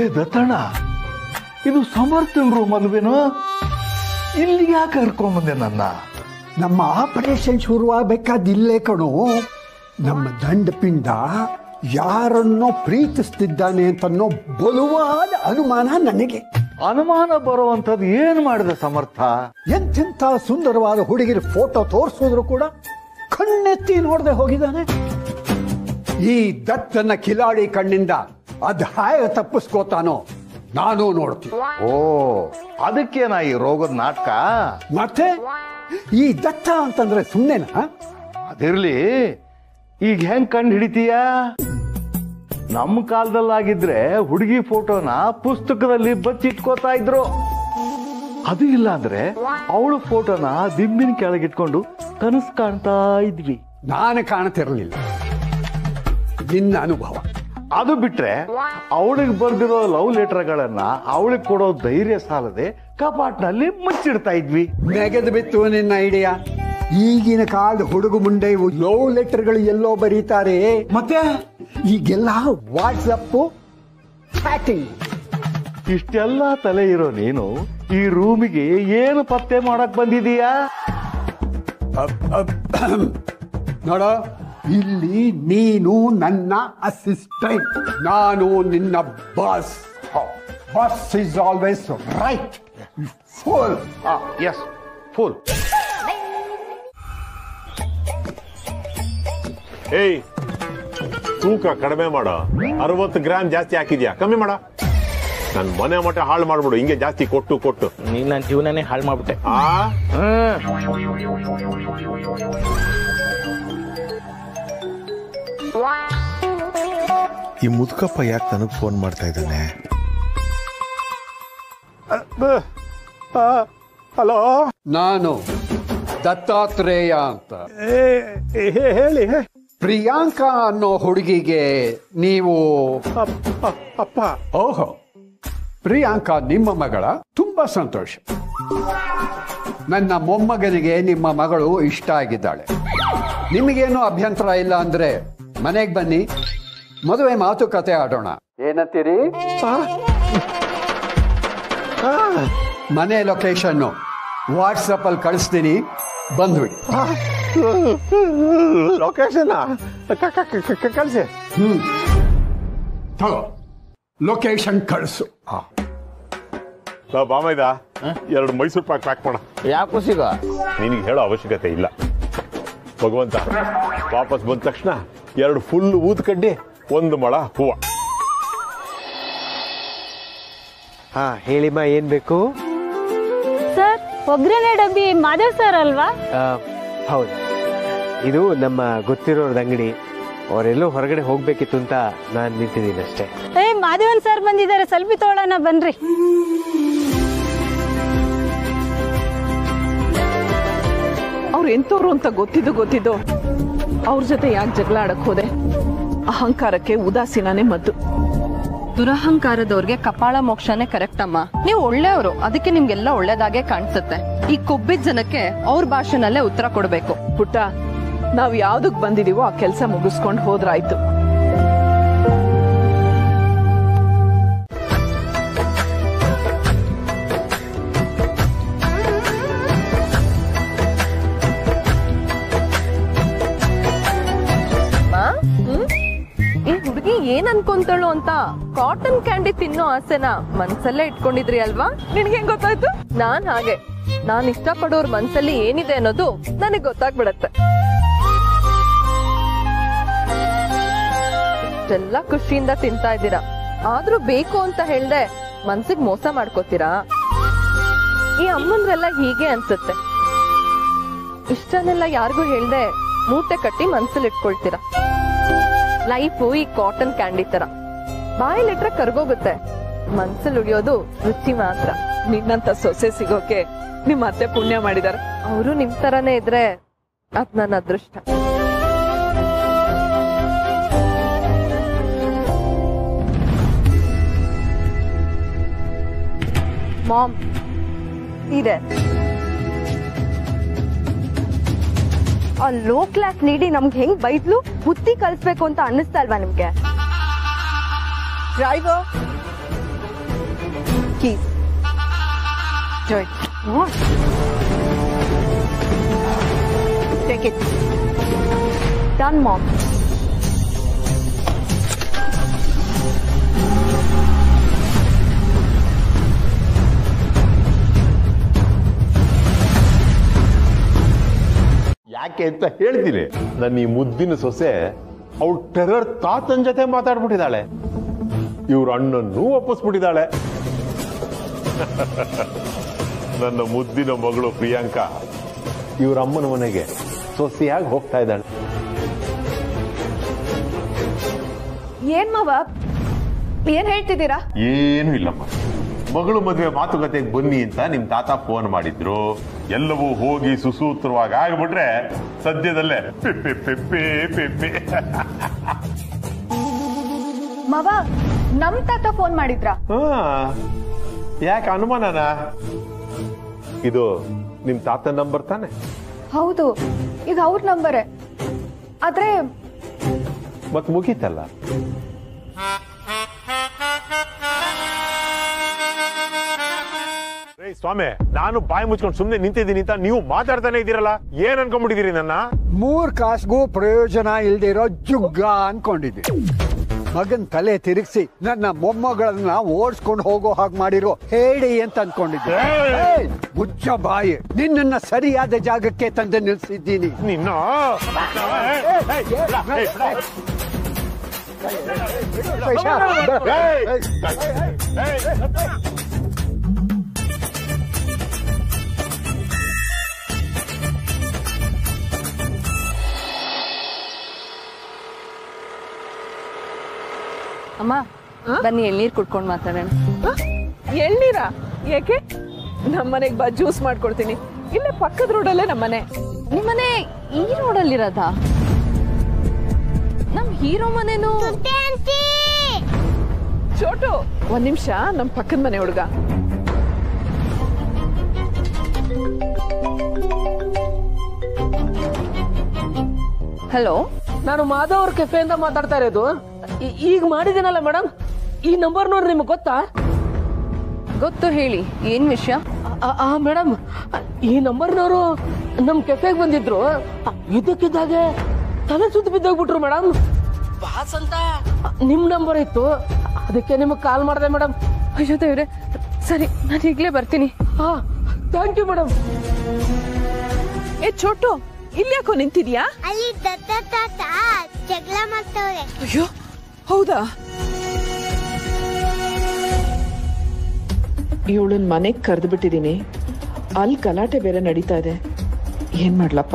ಲೇ ದತ್ತಣ್ಣ ಇದು ಸಮರ್ಥನ್ ರೂಮ್ ಅಲ್ವೇನೋ ಇಲ್ಲಿಗೆ ಯಾಕೆ ಕರ್ಕೊಂಬಂದೆ ನನ್ನ ನಮ್ಮ ಆಪರೇಷನ್ ಶುರುವಾಗಬೇಕಾದಿಲ್ಲೇ ಕಣೋ ನಮ್ಮ ದಂಡಪಿಂಡ ಯಾರನ್ನೋ ಪ್ರೀತಿಸ್ತಿದ್ದಾನೆ ಅಂತನ್ನೋ ಬಲವಾದ ಅನುಮಾನ ನನಗೆ ಅನುಮಾನ ಬರುವಂಥದ್ದು ಏನ್ ಮಾಡಿದ ಸಮರ್ಥ ಎಂತೆಂಥ ಸುಂದರವಾದ ಹುಡುಗಿರ ಫೋಟೋ ತೋರಿಸಿದ್ರು ಕೂಡ ಕಣ್ಣೆತ್ತಿ ನೋಡದೆ ಹೋಗಿದ್ದಾನೆ ಈ ದತ್ತನ ಕಿಲಾಡಿ ಕಣ್ಣಿಂದ ಅದ್ ಹಾಯ ತಪ್ಪಿಸ್ಕೋತಾನೋ ನಾನು ನೋಡ್ತೀನಿ ಓ ಅದಕ್ಕೇನಾ ಈ ರೋಗದ ನಾಟಕ ಮತ್ತೆ ಈ ದತ್ತ ಅಂತಂದ್ರೆ ಸುಮ್ಮನೆನಾ ಅದಿರ್ಲಿ ಈಗ ಹೆಂಗ್ ಕಂಡು ಹಿಡಿತೀಯ ನಮ್ಮ ಕಾಲದಲ್ಲಾಗಿದ್ರೆ ಹುಡುಗಿ ಫೋಟೋನ ಪುಸ್ತಕದಲ್ಲಿ ಬಚ್ಚಿಟ್ಕೋತಾ ಇದ್ರು ಅದು ಇಲ್ಲ ಅಂದ್ರೆ ಅವಳು ಫೋಟೋನ ಬಿಂಬಿನ ಕೆಳಗಿಟ್ಕೊಂಡು ಕನಸು ಕಾಣ್ತಾ ಇದ್ವಿ ನಾನು ಕಾಣ್ತಿರ್ಲಿಲ್ಲ ನಿನ್ನ ಅನುಭವ ಅದು ಬಿಟ್ರೆ ಅವಳಿಗೆ ಬರ್ದಿರೋ ಲವ್ ಲೆಟರ್ಗಳನ್ನ ಅವಳಿಗೆ ಕೊಡೋ ಧೈರ್ಯ ಸಾಲದೆ ಕಪಾಟ್ನಲ್ಲಿ ಮುಚ್ಚಿಡ್ತಾ ಇದ್ವಿ ನೆಗೆದು ಬಿತ್ತು ನಿನ್ನ ಐಡಿಯಾ ಈಗಿನ ಕಾಲದ ಹುಡುಗ ಮುಂಡೆ ಲವ್ ಲೆಟರ್ಗಳು ಎಲ್ಲೋ ಬರೀತಾರೆ ಮತ್ತೆ ಈಗೆಲ್ಲ ವಾಟ್ಸಪ್ ಚಾಟಿಂಗ್ ಇಷ್ಟೆಲ್ಲ ತಲೆ ಇರೋ ನೀನು ಈ ರೂಮಿಗೆ ಏನು ಪತ್ತೆ ಮಾಡಕ್ ಬಂದಿದೀಯಾ ನೋಡ ಇಲ್ಲಿ ನೀನು ನನ್ನ ಅಸಿಸ್ಟೆಂಟ್ ನಾನು ನಿನ್ನ boss boss is always right full ಎಸ್ ಫುಲ್ ಏಯ್ ತೂಕ ಕಡಿಮೆ ಮಾಡೋ ಅರವತ್ತು ಗ್ರಾಮ್ ಜಾಸ್ತಿ ಹಾಕಿದ್ಯಾ ಕಮ್ಮಿ ಮಾಡ ನನ್ ಮನೆ ಮಠ ಹಾಳು ಮಾಡ್ಬಿಡು ಹಿಂಗೆ ಜಾಸ್ತಿ ಕೊಟ್ಟು ಕೊಟ್ಟು ನೀನ್ ನನ್ನ ಜೀವನನೇ ಹಾಳು ಮಾಡ್ಬಿಟ್ಟೆ ಆ ಈ ಮುದುಕಪ್ಪ ಯಾಕೆ ನನಗೆ ಫೋನ್ ಮಾಡ್ತಾ ಇದ್ದಾನೆ ಹಲೋ ನಾನು ದತ್ತಾತ್ರೇಯ ಅಂತ ಹೇಳಿ ಪ್ರಿಯಾಂಕಾ ಅನ್ನೋ ಹುಡುಗಿಗೆ ನೀವು ಅಪ್ಪ ಓಹೋ ಪ್ರಿಯಾಂಕಾ ನಿಮ್ಮ ಮಗಳ ತುಂಬಾ ಸಂತೋಷ ನನ್ನ ಮೊಮ್ಮಗನಿಗೆ ನಿಮ್ಮ ಮಗಳು ಇಷ್ಟ ಆಗಿದ್ದಾಳೆ ನಿಮಗೇನು ಅಭ್ಯಂತರ ಇಲ್ಲ ಅಂದ್ರೆ ಮನೆಗೆ ಬನ್ನಿ ಮದುವೆ ಮಾತುಕತೆ ಆಡೋಣ ಏನಂತೀರಿ ಮನೆ ಲೊಕೇಶನ್ನು ವಾಟ್ಸಪ್ ಅಲ್ಲಿ ಕಳಿಸ್ತೀನಿ ಬಂದ್ಬಿಡಿ ಲೊಕೇಶನ್ ಕಳಿಸಿ ಹ್ಮ್ ತಗೋ ಲೊಕೇಶನ್ ಕಳಿಸು ಬಾಮೈದ ಎರಡು ಮೈಸೂರು ಪಾಕ್ ಪ್ಯಾಕ್ ಮಾಡ ಯಾಕೋ ಸಿಗ ನಿನಗೆ ಹೇಳೋ ಅವಶ್ಯಕತೆ ಇಲ್ಲ ಭಗವಂತ ವಾಪಸ್ ಬಂದ ತಕ್ಷಣ ಎರಡು ಫುಲ್ ಊದ್ ಕಡ್ಡಿ ಒಂದು ಮೊಳ ಹೂವ ಹಾ ಹೇಳಿಮ್ಮ ಏನ್ ಬೇಕು ಸರ್ ಒಗ್ಗರಣೆ ಡಬ್ಬಿ ಮಾಧವ್ ಸರ್ ಅಲ್ವಾ ಆ, ಹೌದು ಇದು ನಮ್ಮ ಗೊತ್ತಿರೋರ್ದ ಅಂಗಡಿ ಅವರೆಲ್ಲೋ ಹೊರಗಡೆ ಹೋಗ್ಬೇಕಿತ್ತು ಅಂತ ನಾನು ನಿಂತಿದ್ದೀನಿ ಅಷ್ಟೇ ಏ ಮಾಧವನ್ ಸರ್ ಬಂದಿದ್ದಾರೆ ಸೆಲ್ಫಿ ತಗೊಳ್ಳೋಣ ಬನ್ರಿ ಅವ್ರು ಎಂತವ್ರು ಅಂತ ಗೊತ್ತಿದ್ದು ಗೊತ್ತಿದ್ದು ಅವ್ರ ಜೊತೆ ಯಾಕೆ ಜಗಳ ಆಡಕ್ ಹೋದೆ ಅಹಂಕಾರಕ್ಕೆ ಉದಾಸೀನನೇ ಮದ್ದು ದುರಹಂಕಾರದವ್ರಿಗೆ ಕಪಾಳ ಮೋಕ್ಷನೇ ಕರೆಕ್ಟ್ ಅಮ್ಮ ನೀವು ಒಳ್ಳೆಯವರು ಅದಕ್ಕೆ ನಿಮ್ಗೆಲ್ಲ ಒಳ್ಳೇದಾಗೆ ಕಾಣಿಸುತ್ತೆ ಈ ಕೊಬ್ಬಿದ ಜನಕ್ಕೆ ಅವ್ರ ಭಾಷೆನಲ್ಲೇ ಉತ್ತರ ಕೊಡ್ಬೇಕು ಪುಟ್ಟ ನಾವ್ ಯಾವ್ದಕ್ ಬಂದಿದೀವೋ ಆ ಕೆಲ್ಸ ಮುಗಿಸ್ಕೊಂಡ್ ಹೋದ್ರಾಯ್ತು ಈ ಹುಡುಗಿ ಏನ್ ಅನ್ಕೊಂತಾಳು ಅಂತ ಕಾಟನ್ ಕ್ಯಾಂಡಿ ತಿನ್ನೋ ಆಸೆನ ಮನ್ಸಲ್ಲೇ ಇಟ್ಕೊಂಡಿದ್ರಿ ಅಲ್ವಾ ನಿನ್ಗೆ ಹೆಂಗ್ ಗೊತ್ತಾಯ್ತು ನಾನ್ ಹಾಗೆ ನಾನ್ ಇಷ್ಟಪಡೋರ್ ಮನ್ಸಲ್ಲಿ ಏನಿದೆ ಅನ್ನೋದು ನನಗ್ ಗೊತ್ತಾಗ್ಬಿಡತ್ತೆ ಇಷ್ಟೆಲ್ಲ ಖುಷಿಯಿಂದ ತಿಂತಾ ಇದ್ದೀರಾ ಆದ್ರೂ ಬೇಕು ಅಂತ ಹೇಳ್ದೆ ಮನ್ಸಿಗ್ ಮೋಸ ಮಾಡ್ಕೋತೀರಾ ಈ ಅಮ್ಮಂದ್ರೆಲ್ಲ ಹೀಗೆ ಅನ್ಸುತ್ತೆ ಇಷ್ಟನ್ನೆಲ್ಲ ಯಾರಿಗೂ ಹೇಳ್ದೆ ಮೂಟೆ ಕಟ್ಟಿ ಮನ್ಸಲ್ಲಿ ಇಟ್ಕೊಳ್ತೀರಾ ಲೈಫು ಈ ಕಾಟನ್ ಕ್ಯಾಂಡಿ ತರ ಬಾಯಿಲಿಟ್ರೆ ಕರ್ಗೋಗುತ್ತೆ ಮನ್ಸಲ್ಲಿ ಉಳಿಯೋದು ರುಚಿ ಮಾತ್ರ ನಿನ್ನಂತ ಸೊಸೆ ಸಿಗೋಕೆ ನಿಮ್ ಅತ್ತೆ ಪುಣ್ಯ ಮಾಡಿದಾರೆ ಅವರು ನಿಮ್ ತರನೇ ಇದ್ರೆ ಅದ್ ನನ್ನ ಅದೃಷ್ಟ ಮಾಮ್ ಇದೆ ಆ ಲೋ ಕ್ಲಾಸ್ ನೀಡಿ ನಮ್ಗೆ ಹೆಂಗ್ ಬೈದ್ಲು ಬುದ್ಧಿ ಕಲಿಸ್ಬೇಕು ಅಂತ ಅನ್ನಿಸ್ತಾ ಇಲ್ವಾ ನಿಮ್ಗೆ driver keys. Do it. What? Take it. Done, mom. ಯಾಕೆ ಅಂತ ಹೇಳ್ತೀನಿ ನನ್ನ ಈ ಮುದ್ದಿನ ಸೊಸೆ ಅವಳು ಟೆರರ್ ತಾತನ್ ಜೊತೆ ಮಾತಾಡ್ಬಿಟ್ಟಿದ್ದಾಳೆ ಇವ್ರ ಅಣ್ಣನ್ನು ಒಪ್ಪಿಸ್ಬಿಟ್ಟಿದ್ದಾಳೆ ನನ್ನ ಮುದ್ದಿನ ಮಗಳು ಪ್ರಿಯಾಂಕಾ ಇವ್ರ ಅಮ್ಮನ ಮನೆಗೆ ಸೊಸೆಯಾಗಿ ಹೋಗ್ತಾ ಇದ್ದಾಳೆ ಏನ್ ಮಾವ ಏನ್ ಹೇಳ್ತಿದ್ದೀರಾ ಏನೂ ಇಲ್ಲಮ್ಮ ಮಗಳು ಮದುವೆ ಮಾತುಕತೆಗೆ ಬನ್ನಿ ಅಂತ ನಿಮ್ ತಾತ ಫೋನ್ ಮಾಡಿದ್ರು ಎಲ್ಲವೂ ಹೋಗಿ ಸುಸೂತ್ರವಾಗಿ ಆಗ್ಬಿಟ್ರೆ ಸದ್ಯದಲ್ಲೇ ಪಿಪ್ಪಿ ಪಿಪ್ಪಿ ಪಿಪ್ಪಿ ಮಾವ ನಮ್ ತಾತ ಫೋನ್ ಮಾಡಿದ್ರ ಹಾ ಯಾಕೆ ಅನುಮಾನನ ಇದು ನಿಮ್ ತಾತ ನಂಬರ್ ತಾನೆ ಹೌದು ಇದು ಅವ್ರ ನಂಬರೇ ಆದ್ರೆ ಮತ್ ಮುಗೀತಲ್ಲ ಏಯ್ ಸ್ವಾಮಿ ನಾನು ಬಾಯಿ ಮುಚ್ಕೊಂಡು ಸುಮ್ನೆ ನಿಂತಿದ್ದೀನಿ ಅಂತ ನೀವು ಮಾತಾಡ್ತಾನೆ ಇದ್ದೀರಲ್ಲ ಏನ್ ಅನ್ಕೊಂಡ್ಬಿಟ್ಟಿದ್ದೀರಿ ನನ್ನ ಮೂರ್ ಕಾಸ್ಗೂ ಪ್ರಯೋಜನ ಇಲ್ದಿರೋ ಜುಗ್ಗ ಅನ್ಕೊಂಡಿದ್ದೆ ಮಗನ್ ತಲೆ ತಿರುಗಿಸಿ ನನ್ನ ಮೊಮ್ಮಗಳನ್ನ ಓಡಿಸ್ಕೊಂಡು ಹೋಗೋ ಹಾಗೆ ಮಾಡಿರೋ ಹೇಳಿ ಅಂತ ಅನ್ಕೊಂಡಿದ್ದೆ ಏಯ್! ಏಯ್, ಮುಚ್ಚ ಬಾಯಿ ನಿನ್ನನ್ನ ಸರಿಯಾದ ಜಾಗಕ್ಕೆ ತಂದು ನಿಲ್ಸಿದ್ದೀನಿ ನಿನ್ನ ಪೈಸಾ, ಬ- ಏಯ್! ಏಯ್, ಅಮ್ಮ ಬನ್ನಿ ಎಳ್ನೀರ್ ಕುಡ್ಕೊಂಡು ಮಾತಾಡೋಣ ಎಳ್ನೀರ ಏಕೆ ನಮ್ಮನೆಗೆ ಬಾ ಜ್ಯೂಸ್ ಮಾಡ್ಕೊಡ್ತೀನಿ ಇಲ್ಲೇ ಪಕ್ಕದ ರೋಡಲ್ಲೇ ನಮ್ಮನೆ ನಿಮ್ಮನೆ ಈ ರೋಡಲ್ಲಿರೋದಾ ನಮ್ ಹೀರೋ ಮನೆನೂ ಚೋಟು ಒಂದ್ ನಿಮಿಷ ನಮ್ ಪಕ್ಕದ ಮನೆ ಹುಡುಗ ಹಲೋ ನಾನು ಮಾಧವ್ ಅವ್ರ ಕೆಫೆಯಿಂದ ಮಾತಾಡ್ತಾ ಇರೋದು ಈ- ಈಗ ಮಾಡಿದ್ದೀನಲ್ಲ ಮೇಡಮ್ ಈ ನಂಬರ್ ನೋಡ್ರಿ ನಿಮ್ಗೆ ಗೊತ್ತಾ ಗೊತ್ತು ಹೇಳಿ ಏನ್ ವಿಷಯ ಆ ಮೇಡಮ್ ಈ ನಂಬರ್ನವರು ನಮ್ ಕೆಫೆಗೆ ಬಂದಿದ್ರು ಇದಕ್ಕಿದ್ದಾಗೆ ತಲೆ ಸುತ್ತ ಬಿದ್ದೋಗ್ಬಿಟ್ರು ಮೇಡಮ್ ಬಾಸ್ ಅಂತ ನಿಮ್ ನಂಬರ್ ಇತ್ತು ಅದಕ್ಕೆ ನಿಮಗೆ ಕಾಲ್ ಮಾಡಿದೆ ಮೇಡಮ್ ಅಯ್ಯೋ ದೇವ್ರೆ ಸರಿ ನಾನು ಈಗ್ಲೇ ಬರ್ತೀನಿ ಹಾ ಥ್ಯಾಂಕ್ ಯು ಮೇಡಮ್ ಏ ಚೋಟು ಇಲ್ಲಿ ಯಾಕೋ ನಿಂತಿದ್ಯಾ ಅಲ್ಲಿ ದತ್ತ ತಾತ ಜಗಳ ಮಾಡ್ತವ್ರೆ ಅಯ್ಯೋ ಹೌದಾ ಇವಳನ್ ಮನೆಗ್ ಕರೆದು ಬಿಟ್ಟಿದೀನಿ ಅಲ್ಲಿ ಗಲಾಟೆ ಬೇರೆ ನಡೀತಾ ಇದೆ ಏನ್ ಮಾಡ್ಲಪ್ಪ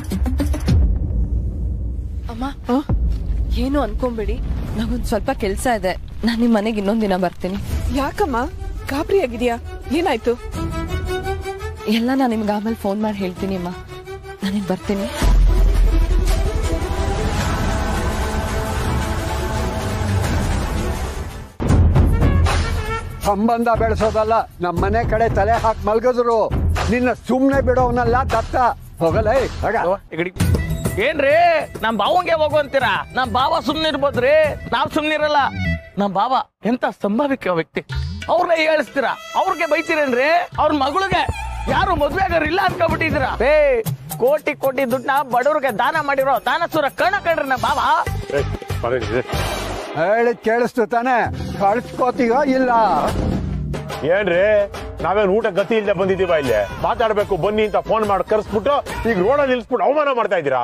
ಅಮ್ಮ ಏನು ಅನ್ಕೊಂಬೇಡಿ ನಂಗೊಂದ್ ಸ್ವಲ್ಪ ಕೆಲ್ಸ ಇದೆ ನಾನು ನಿಮ್ ಮನೆಗೆ ಇನ್ನೊಂದ್ ದಿನ ಬರ್ತೀನಿ ಯಾಕಮ್ಮ ಗಾಬರಿ ಆಗಿದ್ಯಾ ಏನಾಯ್ತು ಎಲ್ಲ ನಾನು ನಿಮ್ಗೆ ಆಮೇಲೆ ಫೋನ್ ಮಾಡಿ ಹೇಳ್ತೀನಿ ಅಮ್ಮ ನಾನೀಗ ಬರ್ತೀನಿ ಸಂಬಂಧ ಬೆಳೆಸೋದಲ್ಲ ನಮ್ಮ ಮನೆ ಕಡೆ ತಲೆ ಹಾಕಿ ಮಲ್ಗದ್ರು ನಿನ್ನ ಸುಮ್ನೆ ಬಿಡೋವನಲ್ಲ ದತ್ತ ಹೋಗಲ್ಲ ಏ, ಹೋಗ. ಏನ್ರಿ ನಮ್ ಬಾವಂಗೆ ಹೋಗು ಅಂತೀರಾ ನಮ್ ಬಾವ ಸುಮ್ನೆ ಇರ್ಬೋದ್ರಿ ನಾವ್ ಸುಮ್ನಿರಲ್ಲ ನಮ್ ಬಾವ ಎಂತ ಸಂಭಾವಿಕ ವ್ಯಕ್ತಿ ಅವ್ರನ್ನ ಹೇಳಿಸ್ತೀರಾ ಅವ್ರಿಗೆ ಬೈತೀರೇನ್ರಿ ಅವ್ರ ಮಗಳಿಗೆ ಯಾರು ಮದ್ವೆ ಆಗೋರು ಇಲ್ಲ ಅನ್ಕೊಬಿಟ್ಟಿದ್ದೀರಾ ಏ ಕೋಟಿ ಕೋಟಿ ದುಡ್ಡನ್ನ ಬಡವ್ರಿಗೆ ದಾನ ಮಾಡಿರೋ ದಾನಸೂರ ಕಣ ಕಣ್ರಿ ನಮ್ ಬಾವ ಹೇಳಿದ್ ಕೇಳಿಸ್ತು ತಾನೆ ಕಳ್ಸ್ಕೋತೀಗ ಇಲ್ಲ ಏನ್ರಿ ನಾವೇನ್ ಊಟ ಗತಿ ಇಲ್ಲದೆ ಬಂದಿದೀವ ಇಲ್ಲಿ ಮಾತಾಡ್ಬೇಕು ಬನ್ನಿ ಅಂತ ಫೋನ್ ಮಾಡಿ ಕರ್ಸ್ಬಿಟ್ಟು ಈಗ ರೋಡಲ್ಲಿ ನಿಲ್ಸ್ಬಿಟ್ಟು ಅವಮಾನ ಮಾಡ್ತಾ ಇದ್ದೀರಾ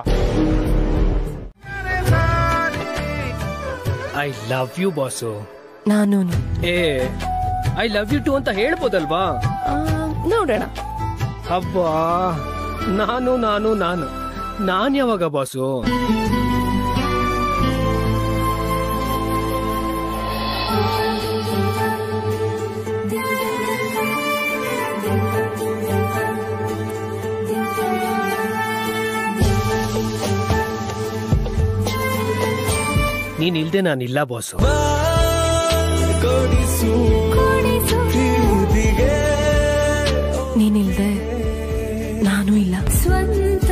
ಐ ಲವ್ ಯು ಬಾಸು ನಾನು ಏ ಐ ಲವ್ ಯು ಟು ಅಂತ ಹೇಳ್ಬೋದಲ್ವಾ ನೋಡೋಣ ಅಬ್ಬಾ ನಾನು ನಾನು ನಾನು ನಾನ್ ಯಾವಾಗ ಬಾಸು ನೀನ್ ಇಲ್ದೆ ನಾನಿಲ್ಲ ಬಾಸು ನೀನಿಲ್ದೆ ನಾನು ಇಲ್ಲ ಸ್ವಂತ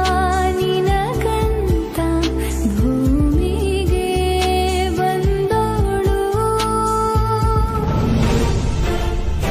ನಿನಗಂತ ಭೂಮಿಗೆ ಬಂದೋಳು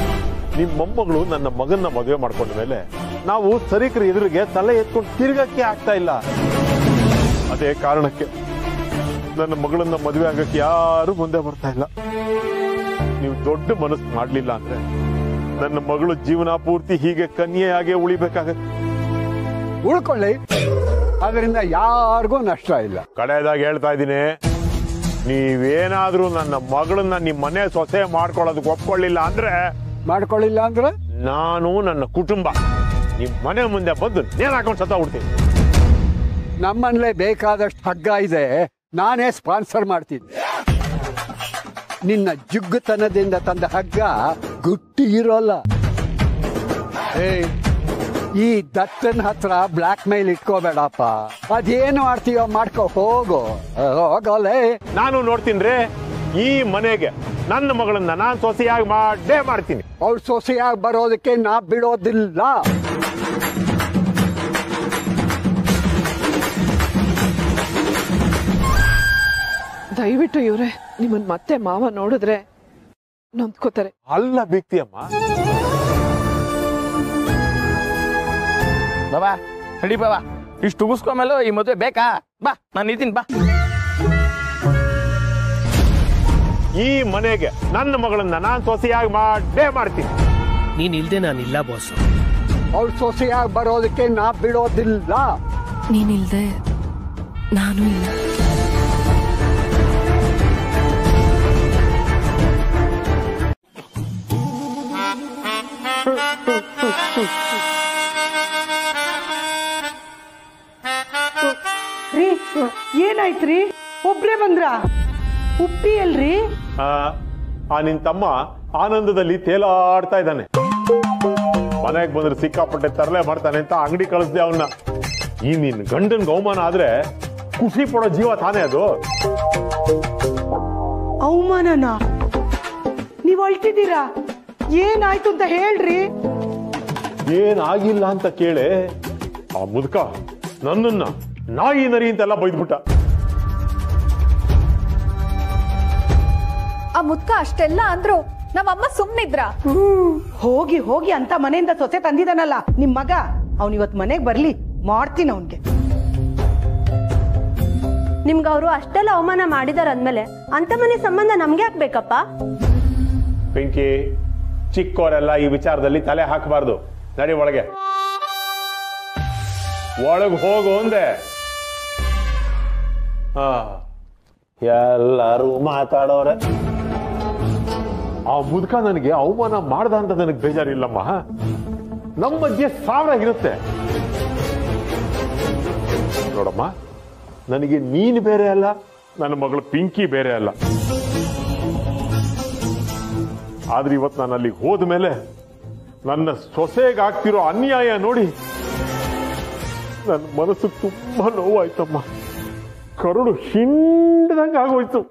ನಿಮ್ ಮೊಮ್ಮಗಳು ನನ್ನ ಮಗನ್ನ ಮದುವೆ ಮಾಡ್ಕೊಂಡ ಮೇಲೆ ನಾವು ಸರೀಕರ ಎದುರಿಗೆ ತಲೆ ಎತ್ಕೊಂಡು ತಿರ್ಗಕ್ಕೆ ಆಗ್ತಾ ಇಲ್ಲ ಅದೇ ಕಾರಣಕ್ಕೆ ನನ್ನ ಮಗಳನ್ನ ಮದುವೆ ಆಗಕ್ಕೆ ಯಾರು ಮುಂದೆ ಬರ್ತಾ ಇಲ್ಲ ನೀವು ದೊಡ್ಡ ಮನಸ್ಸು ಮಾಡ್ಲಿಲ್ಲ ಅಂದ್ರೆ ನನ್ನ ಮಗಳು ಜೀವನ ಪೂರ್ತಿ ಹೀಗೆ ಕನ್ಯೆಯಾಗೆ ಉಳಿಬೇಕಾಗತ್ತೆ ಉಳ್ಕೊಳ್ಳಿ ಅದರಿಂದ ಯಾರಿಗೂ ನಷ್ಟ ಇಲ್ಲ ಕಡೆಯದಾಗಿ ಹೇಳ್ತಾ ಇದ್ದೀನಿ ನೀವೇನಾದ್ರೂ ನನ್ನ ಮಗಳನ್ನ ನಿಮ್ ಮನೆ ಸೊಸೆ ಮಾಡ್ಕೊಳ್ಳೋದಕ್ಕೆ ಒಪ್ಕೊಳ್ಳಿಲ್ಲ ಅಂದ್ರೆ ಮಾಡ್ಕೊಳ್ಳಿಲ್ಲ ಅಂದ್ರೆ ನಾನು ನನ್ನ ಕುಟುಂಬ ನಿಮ್ ಮನೆ ಮುಂದೆ ಬಂದು ನೇಣ್ ಹಾಕೊಂಡು ಸತ್ತ ಬಿಡ್ತೀನಿ ನಮ್ಮಲ್ಲೇ ಬೇಕಾದಷ್ಟು ಹಗ್ಗ ಇದೆ ನಾನೇ ಸ್ಪಾನ್ಸರ್ ಮಾಡ್ತೀನಿ ನಿನ್ನ ಜುಗ್ಗುತನದಿಂದ ತಂದ ಹಗ್ಗ ಗುಟ್ಟಿ ಇರೋಲ್ಲ ಏಯ್ ಈ ದತ್ತನ ಹತ್ರ ಬ್ಲಾಕ್ ಮೇಲ್ ಇಟ್ಕೋಬೇಡಪ್ಪ ಅದೇನು ಮಾಡ್ತೀಯೋ ಮಾಡ್ಕೋ ಹೋಗು ಹೋಗೋಲೆ ನಾನು ನೋಡ್ತೀನಿ ಈ ಮನೆಗೆ ನನ್ನ ಮಗಳನ್ನ ನಾನ್ ಸೊಸೆಯಾಗಿ ಮಾಡೇ ಮಾಡ್ತೀನಿ ಅವ್ಳು ಸೊಸೆಯಾಗಿ ಬರೋದಕ್ಕೆ ನಾ ಬಿಡೋದಿಲ್ಲ ದಯವಿಟ್ಟು ಇವ್ರೆ ನಿಮ್ಮನ್ ಮತ್ತೆ ಮಾವ ನೋಡಿದ್ರೆ ನೊಂದ್ಕೋತಾರೆ ಅಲ್ಲ ಬಿಕ್ತಿಯಮ್ಮ ಬಾಬಾ ನಡಿ ಬಾಬಾ ಇಷ್ಟು ಉಗಿಸ್ಕೊಂಮೇಲೂ ಈ ಮದುವೆ ಬೇಕಾ ಬಾ ನಾನು ಇದ್ದೀನಿ ಬಾ ಈ ಮನೆಗೆ ನನ್ನ ಮಗಳನ್ನ ನಾನ್ ಸೊಸೆಯಾಗಿ ಮಾಡೇ ಮಾಡ್ತೀನಿ ನೀನ್ ಇಲ್ದೆ ನಾನು ಇಲ್ಲ ಬಾಸ್ ಅವ್ಳು ಸೊಸೆಯಾಗಿ ಬರೋದಕ್ಕೆ ನಾ ಬಿಡೋದಿಲ್ಲ ನೀನಿಲ್ದೆ ನಾನು ಇಲ್ಲ ರೀ ಏನಾಯ್ತ್ರಿ ಒಬ್ರೇ ಬಂದ್ರ ಉಪ್ಪಿ ಅಲ್ರಿ ಆ, ಆ ನಿನ್ ತಮ್ಮ ಆನಂದದಲ್ಲಿ ತೇಲಾಡ್ತಾ ಇದ್ದಾನೆ ಮನೆಗೆ ಬಂದ್ರೆ ಸಿಕ್ಕಾಪಟ್ಟೆ ತರಲೆ ಮಾಡ್ತಾನೆ ಅಂತ ಅಂಗಡಿ ಕಳಿಸ್ದೆ ಅವನ್ನ ಈ ನಿನ್ ಗಂಡನ್ ಅವಮಾನ ಆದ್ರೆ ಖುಷಿ ಪಡೋ ಜೀವ ತಾನೇ ಅದು ಅವಮಾನನ ನೀವ್ ಅಳ್ತಿದ್ದೀರಾ ಏನಾಯ್ತು ಅಂತ ಹೇಳ್ರಿ ಏನಾಗಿಲ್ಲ ಅಂತ ಕೇಳೆ ಆ ಮುದುಕ ನನ್ನನ್ನ ನಾಯಿ ನರಿ ಅಂತೆಲ್ಲ ಬೈದ್ಬಿಟ್ಟ ಆ ಮುದ್ಕ ಅಷ್ಟೆಲ್ಲ ಅಂದ್ರು ನಮ್ಮಮ್ಮ ಸುಮ್ನಿದ್ರ ಹೋಗಿ ಹೋಗಿ ಅಂತ ಮನೆಯಿಂದ ಸೊಸೆ ತಂದಿದಾನಲ್ಲ ನಿಮ್ ಮಗ ಅವ್ನ್ ಇವತ್ ಮನೆಗ್ ಬರ್ಲಿ ಮಾಡ್ತೀನಿ ಅವನ್ಗೆ ನಿಮ್ಗೆ ಅವರು ಅಷ್ಟೆಲ್ಲ ಅವಮಾನ ಮಾಡಿದಾರ ಅಂದ್ಮೇಲೆ ಅಂತ ಮನೆ ಸಂಬಂಧ ನಮ್ಗೆ ಹಾಕ್ಬೇಕಪ್ಪ ಬೆಂಕಿ ಚಿಕ್ಕವರೆಲ್ಲ ಈ ವಿಚಾರದಲ್ಲಿ ತಲೆ ಹಾಕಬಾರ್ದು ನಡಿ ಒಳಗೆ ಒಳಗ್ ಹೋಗು ಅಂದೆ ಆ, ಎಲ್ಲರೂ ಮಾತಾಡೋರೆ ಆ ಮುದುಕ ನನಗೆ ಅವಮಾನ ಮಾಡ್ದ ಅಂತ ನನಗೆ ಬೇಜಾರಿಲ್ಲಮ್ಮ ನಮ್ಮ ಮಧ್ಯೆ ಸಾವಿರ ಇರುತ್ತೆ ನೋಡಮ್ಮ ನನಗೆ ನೀನು ಬೇರೆ ಅಲ್ಲ ನನ್ನ ಮಗಳು ಪಿಂಕಿ ಬೇರೆ ಅಲ್ಲ ಆದ್ರೆ ಇವತ್ತು ನಾನು ಅಲ್ಲಿಗೆ ಹೋದ ಮೇಲೆ ನನ್ನ ಸೊಸೆಗಾಗ್ತಿರೋ ಅನ್ಯಾಯ ನೋಡಿ ನನ್ನ ಮನಸ್ಸು ತುಂಬಾ ನೋವಾಯ್ತಮ್ಮ ಕರುಳು ಹಿಂಡ್ದಂಗೆ ಆಗೋಯ್ತು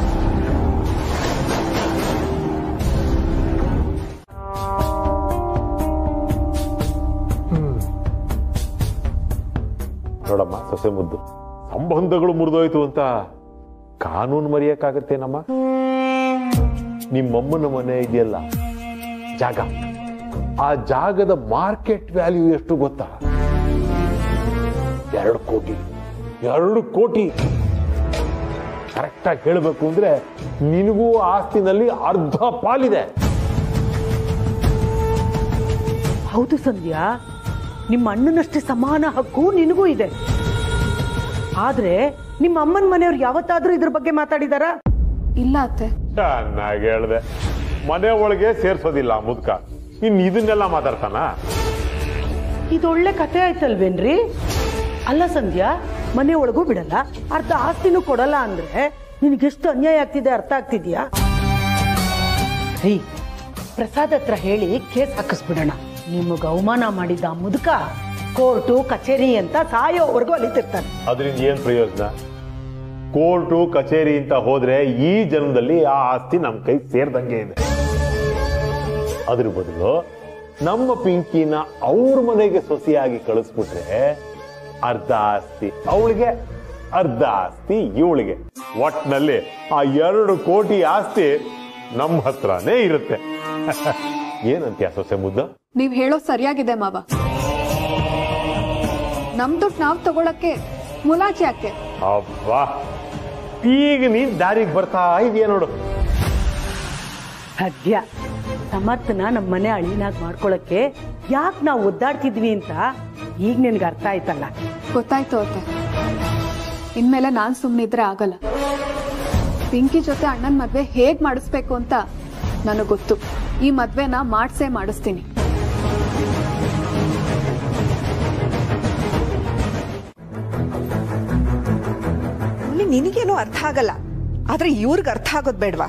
ಹ್ಮ್. ನೋಡಮ್ಮ ಸೊಸೆ ಮುದ್ದು ಸಂಬಂಧಗಳು ಮುರಿದೋಯ್ತು ಅಂತ ಕಾನೂನು ಮರೆಯಕ್ಕಾಗತ್ತೇನಮ್ಮ ನಿಮ್ಮಮ್ಮನ ಮನೆ ಇದೆಯಲ್ಲ ಜಾಗ ಆ ಜಾಗದ ಮಾರ್ಕೆಟ್ ವ್ಯಾಲ್ಯೂ ಎಷ್ಟು ಗೊತ್ತಾ ಎರಡು ಕೋಟಿ ಎರಡು ಕೋಟಿ ಕರೆಕ್ಟಾಗಿ ಹೇಳಬೇಕು ಅಂದ್ರೆ ನಿನಗೂ ಆ ಆಸ್ತಿನಲ್ಲಿ ಅರ್ಧ ಪಾಲಿದೆ ಹೌದು ಸಂಧ್ಯಾ ನಿಮ್ಮ ಅಣ್ಣನಷ್ಟೇ ಸಮಾನ ಹಕ್ಕು ನಿನಗೂ ಇದೆ ಆದ್ರೆ ನಿಮ್ಮ ಅಮ್ಮನ ಮನೆಯವ್ರು ಯಾವತ್ತಾದ್ರೂ ಇದ್ರ ಬಗ್ಗೆ ಮಾತಾಡಿದಾರಾ ಇಲ್ಲ ಅತ್ತೆ ಚೆನ್ನಾಗಿ ಹೇಳ್ದೆ ಮನೆ ಒಳಗೆ ಸೇರ್ಸೋದಿಲ್ಲ ಆ ಮುದ್ಕ ಇನ್ ಇದನ್ನೆಲ್ಲ ಮಾತಾಡ್ತಾನ ಇದೊಳ್ಳೆ ಕತೆ ಆಯ್ತಲ್ವೇನ್ರಿ ಅಲ್ಲ ಸಂಧ್ಯಾ ಮನೆ ಒಳಗೂ ಬಿಡಲ್ಲ ಅರ್ಧ ಆಸ್ತಿನೂ ಕೊಡಲ್ಲ ಅಂದ್ರೆ ನಿನಗೆಷ್ಟು ಅನ್ಯಾಯ ಆಗ್ತಿದೆ ಅರ್ಥ ಆಗ್ತಿದ್ಯಾ ರೀ ಪ್ರಸಾದ್ ಹತ್ರ ಹೇಳಿ ಕೇಸ್ ಹಾಕಿಸ್ಬಿಡೋಣ ನಿಮಗ ಅವಮಾನ ಮಾಡಿದ್ದ ಆ ಮುದುಕ ಕೋರ್ಟು ಕಚೇರಿ ಅಂತ ಸಾಯೋವರೆಗೂ ಅಲಿತಿರ್ತಾನೆ ಅದರಿಂದ ಏನ್ ಪ್ರಯೋಜನ ಕೋರ್ಟು ಕಚೇರಿ ಅಂತ ಹೋದ್ರೆ ಈ ಜನ್ಮದಲ್ಲಿ ಆ ಆಸ್ತಿ ನಮ್ ಕೈ ಸೇರ್ದಂಗೆ ಇದೆ ಅದ್ರ ಬದಲು ನಮ್ಮ ಪಿಂಕಿನ ಅವ್ರ ಮನೆಗೆ ಸೊಸೆಯಾಗಿ ಕಳಿಸ್ಬಿಟ್ರೆ ಅರ್ಧ ಆಸ್ತಿ ಅವಳಿಗೆ ಅರ್ಧ ಆಸ್ತಿ ಇವಳಿಗೆ ಒಟ್ನಲ್ಲಿ ಆ ಎರಡು ಕೋಟಿ ಆಸ್ತಿ ನಮ್ಮ ಹತ್ರನೇ ಇರುತ್ತೆ ಏನಂತ್ಯ ಸೊಸೆ ಮುದ್ದ ನೀವ್ ಹೇಳೋ ಸರಿಯಾಗಿದೆ ಮಾವ ನಮ್ ದುಡ್ಡು ನಾವ್ ತಗೊಳಕ್ಕೆ ಮುಲಾಜಿ ಯಾಕೆ ಅಬ್ಬಾ ಈಗ ನೀನ್ ದಾರಿಗೆ ಬರ್ತಾ ಇದೆಯಾ ನೋಡು ಸದ್ಯ ಸಮರ್ಥನ ನಮ್ಮ ಮನೆ ಅಳಿನಾಗ್ ಮಾಡ್ಕೊಳಕ್ಕೆ ಯಾಕೆ ನಾವು ಒದ್ದಾಡ್ತಿದ್ವಿ ಅಂತ ಈಗ ನಿನ್ಗೆ ಅರ್ಥ ಆಯ್ತಲ್ಲ ಗೊತ್ತಾಯ್ತು ಅತ್ತೆ ಇನ್ಮೇಲೆ ನಾನ್ ಸುಮ್ನಿದ್ರೆ ಆಗಲ್ಲ ಪಿಂಕಿ ಜೊತೆ ಅಣ್ಣನ್ ಮದ್ವೆ ಹೇಗ್ ಮಾಡಿಸ್ಬೇಕು ಅಂತ ನನಗ್ ಗೊತ್ತು ಈ ಮದ್ವೆನ ಮಾಡ್ಸೇ ಮಾಡಿಸ್ತೀನಿ ಇಲ್ಲಿ ನಿನಗೇನು ಅರ್ಥ ಆಗಲ್ಲ ಆದ್ರೆ ಇವ್ರಿಗೆ ಅರ್ಥ ಆಗೋದ್ ಬೇಡ್ವಾ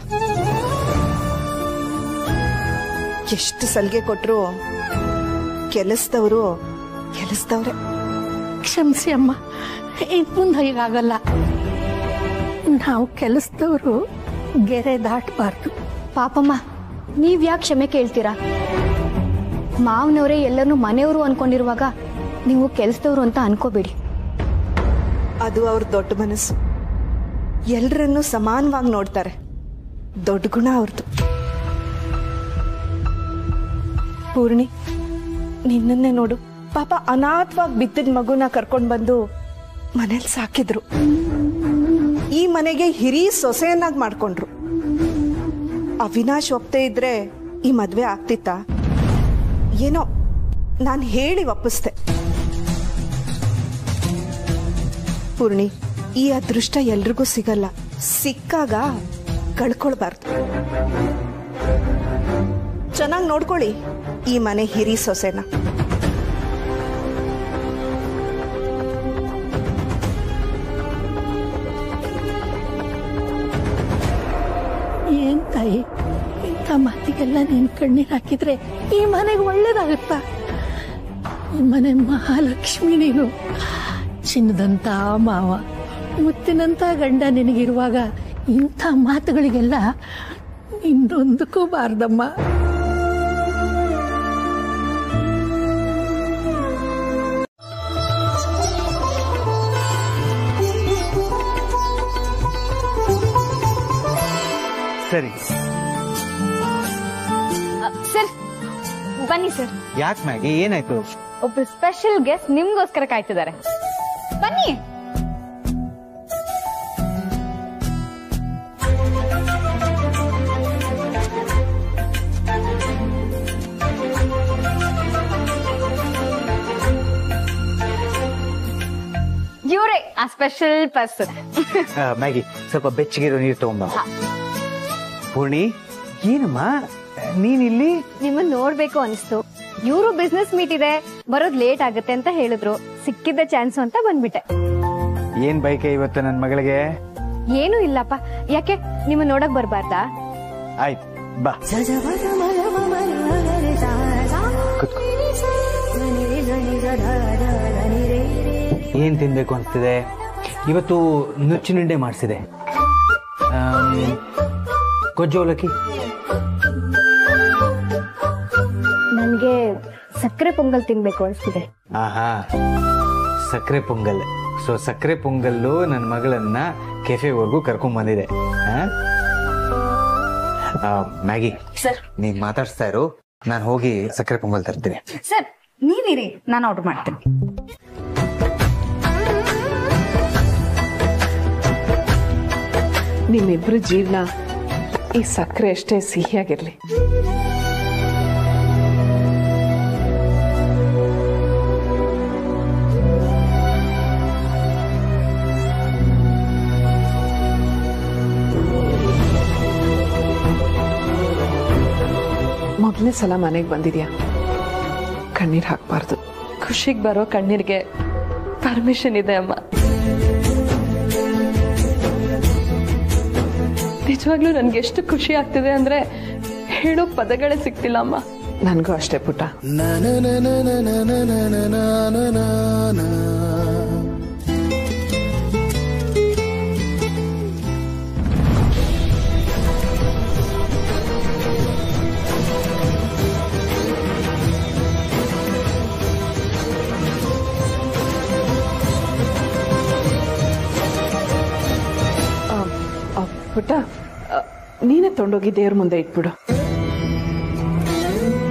ಎಷ್ಟು ಸಲಿಗೆ ಕೊಟ್ರು ಕೆಲಸದವರು ಕೆಲಸದವ್ರೆ ಕ್ಷಮಿಸಿ ಅಮ್ಮ ಇನ್ ಮುಂದೆ ಹೀಗಾಗಲ್ಲ ನಾವು ಕೆಲಸದವರು ಗೆರೆ ದಾಟಬಾರ್ದು ಪಾಪಮ್ಮ ನೀವ್ ಯಾಕೆ ಕ್ಷಮೆ ಕೇಳ್ತೀರಾ ಮಾವನವರೇ ಎಲ್ಲರನ್ನೂ ಮನೆಯವರು ಅನ್ಕೊಂಡಿರುವಾಗ ನೀವು ಕೆಲ್ಸದವ್ರು ಅಂತ ಅನ್ಕೋಬೇಡಿ ಅದು ಅವ್ರ ದೊಡ್ಡ ಮನಸ್ಸು ಎಲ್ರನ್ನೂ ಸಮಾನವಾಗಿ ನೋಡ್ತಾರೆ ದೊಡ್ಡ ಗುಣ ಅವ್ರದ್ದು ಪೂರ್ಣಿ ನಿನ್ನನ್ನೇ ನೋಡು ಪಾಪ ಅನಾಥವಾಗಿ ಬಿದ್ದಿದ ಮಗುನ ಕರ್ಕೊಂಡ್ ಬಂದು ಮನೇಲಿ ಸಾಕಿದ್ರು ಈ ಮನೆಗೆ ಹಿರಿ ಸೊಸೆಯನ್ನಾಗಿ ಮಾಡ್ಕೊಂಡ್ರು ಅವಿನಾಶ್ ಒಪ್ತೇ ಇದ್ರೆ ಈ ಮದ್ವೆ ಆಗ್ತಿತ್ತಾ ಏನೋ ನಾನು ಹೇಳಿ ಒಪ್ಪಿಸ್ದೆ ಪೂರ್ಣಿ ಈ ಅದೃಷ್ಟ ಎಲ್ರಿಗೂ ಸಿಗಲ್ಲ ಸಿಕ್ಕಾಗ ಕಳ್ಕೊಳ್ಬಾರ್ದು ಚೆನ್ನಾಗಿ ನೋಡ್ಕೊಳ್ಳಿ ಈ ಮನೆ ಹಿರಿ ಸೊಸೆನ ಏನ್ ತಾಯಿ ಇಂಥ ಮಾತಿಗೆಲ್ಲ ನೀನ್ ಕಣ್ಣೀರ್ ಹಾಕಿದ್ರೆ ಈ ಮನೆಗೆ ಒಳ್ಳೇದಾಗುತ್ತಾ ಈ ಮನೆ ಮಹಾಲಕ್ಷ್ಮಿ ನೀನು ಚಿನ್ನದಂತ ಮಾವ ಮುತ್ತಿನಂತ ಗಂಡ ನಿನಗಿರುವಾಗ ಇಂಥ ಮಾತುಗಳಿಗೆಲ್ಲ ಇನ್ನೊಂದಕ್ಕೂ ಸರಿ ಸರ್ ಬನ್ನಿ ಸರ್ ಯಾಕೆ ಮ್ಯಾಗಿ ಏನಾಯ್ತು ಒಬ್ರು ಸ್ಪೆಷಲ್ ಗೆಸ್ಟ್ ನಿಮ್ಗೋಸ್ಕರ ಕಾಯ್ತಿದ್ದಾರೆ ಬನ್ನಿ ಇವರೇ ಆ ಸ್ಪೆಷಲ್ ಪರ್ಸನ್ ಆ, ಮ್ಯಾಗಿ ಸ್ವಲ್ಪ ಬೆಚ್ಚಗಿರೋ ನೀರು ತಗೊಂಬ ಪೂರ್ಣಿ ಏನಮ್ಮ ನೀನಿಲ್ಲಿ ನಿಮ್ಮನ್ನ ನೋಡ್ಬೇಕು ಅನಿಸ್ತು ಇವರು ಬಿಸ್ನೆಸ್ ಮೀಟ್ ಇದೆ ಬರೋದ್ ಲೇಟ್ ಆಗುತ್ತೆ ಅಂತ ಹೇಳಿದ್ರು ಸಿಕ್ಕಿದ್ದ ಚಾನ್ಸ್ ಅಂತ ಬಂದ್ಬಿಟ್ಟೆ ಏನ್ ಬೈಕೆ ಇವತ್ತು ನನ್ನ ಮಗಳಿಗೆ ಏನೂ ಇಲ್ಲಪ್ಪ ಯಾಕೆ ನಿಮ್ಮ ನೋಡಕ್ ಬರ್ಬಾರ್ದಾ ಆಯ್ತು ಬಾ ಕುತ್ಕೋ. ಏನ್ ತಿನ್ಬೇಕು ಅನ್ಸ್ತಿದೆ ಇವತ್ತು ನುಚ್ಚಿನುಂಡೆ ಮಾಡಿಸಿದೆ ಗೊಜ್ಜು ಅವಲಕ್ಕಿ ನನ್ಗೆ ಸಕ್ಕರೆ ಪೊಂಗಲ್ ತಿನ್ಬೇಕು ಅನ್ಸ್ತಿದೆ ಆಹಾ ಸಕ್ಕರೆ ಪೊಂಗಲ್ ಸೊ ಸಕ್ಕರೆ ಪೊಂಗಲ್ಲು ನನ್ನ ಮಗಳನ್ನ ಕೆಫೆವರೆಗೂ ಕರ್ಕೊಂಡ್ ಬಂದಿದೆ ಆ? ಆ, ಮ್ಯಾಗಿ ಸರ್ ನೀನ್ ಮಾತಾಡ್ಸ್ತಾ ಇರು ನಾನು ಹೋಗಿ ಸಕ್ಕರೆ ಪೊಂಗಲ್ ತರ್ತೀನಿ ಸರ್ ನೀವಿರಿ ನಾನು ಆರ್ಡರ್ ಮಾಡ್ತೀನಿ ನಿಮ್ಮಿಬ್ರು ಜೀವನ ಈ ಸಕ್ಕರೆ ಅಷ್ಟೇ ಸಿಹಿಯಾಗಿರ್ಲಿ ಮೊದಲನೇ ಸಲ ಮನೆಗೆ ಬಂದಿದ್ಯಾ ಕಣ್ಣೀರ್ ಹಾಕ್ಬಾರ್ದು ಖುಷಿಗೆ ಬರೋ ಕಣ್ಣೀರ್ಗೆ ಪರ್ಮಿಷನ್ ಇದೆ ಅಮ್ಮ ನಿಜವಾಗ್ಲೂ ನನ್ಗೆ ಎಷ್ಟು ಖುಷಿ ಆಗ್ತಿದೆ ಅಂದ್ರೆ ಹೇಳೋ ಪದಗಳೇ ಸಿಗ್ತಿಲ್ಲ ಅಮ್ಮ ನನ್ಗೂ ಅಷ್ಟೇ ಪುಟ್ಟ ಆ, ಪುಟ್ಟ ಆ, ನೀನೇ ತೊಗೊಂಡೋಗಿ ದೇವ್ರ ಮುಂದೆ ಇಟ್ಬಿಡು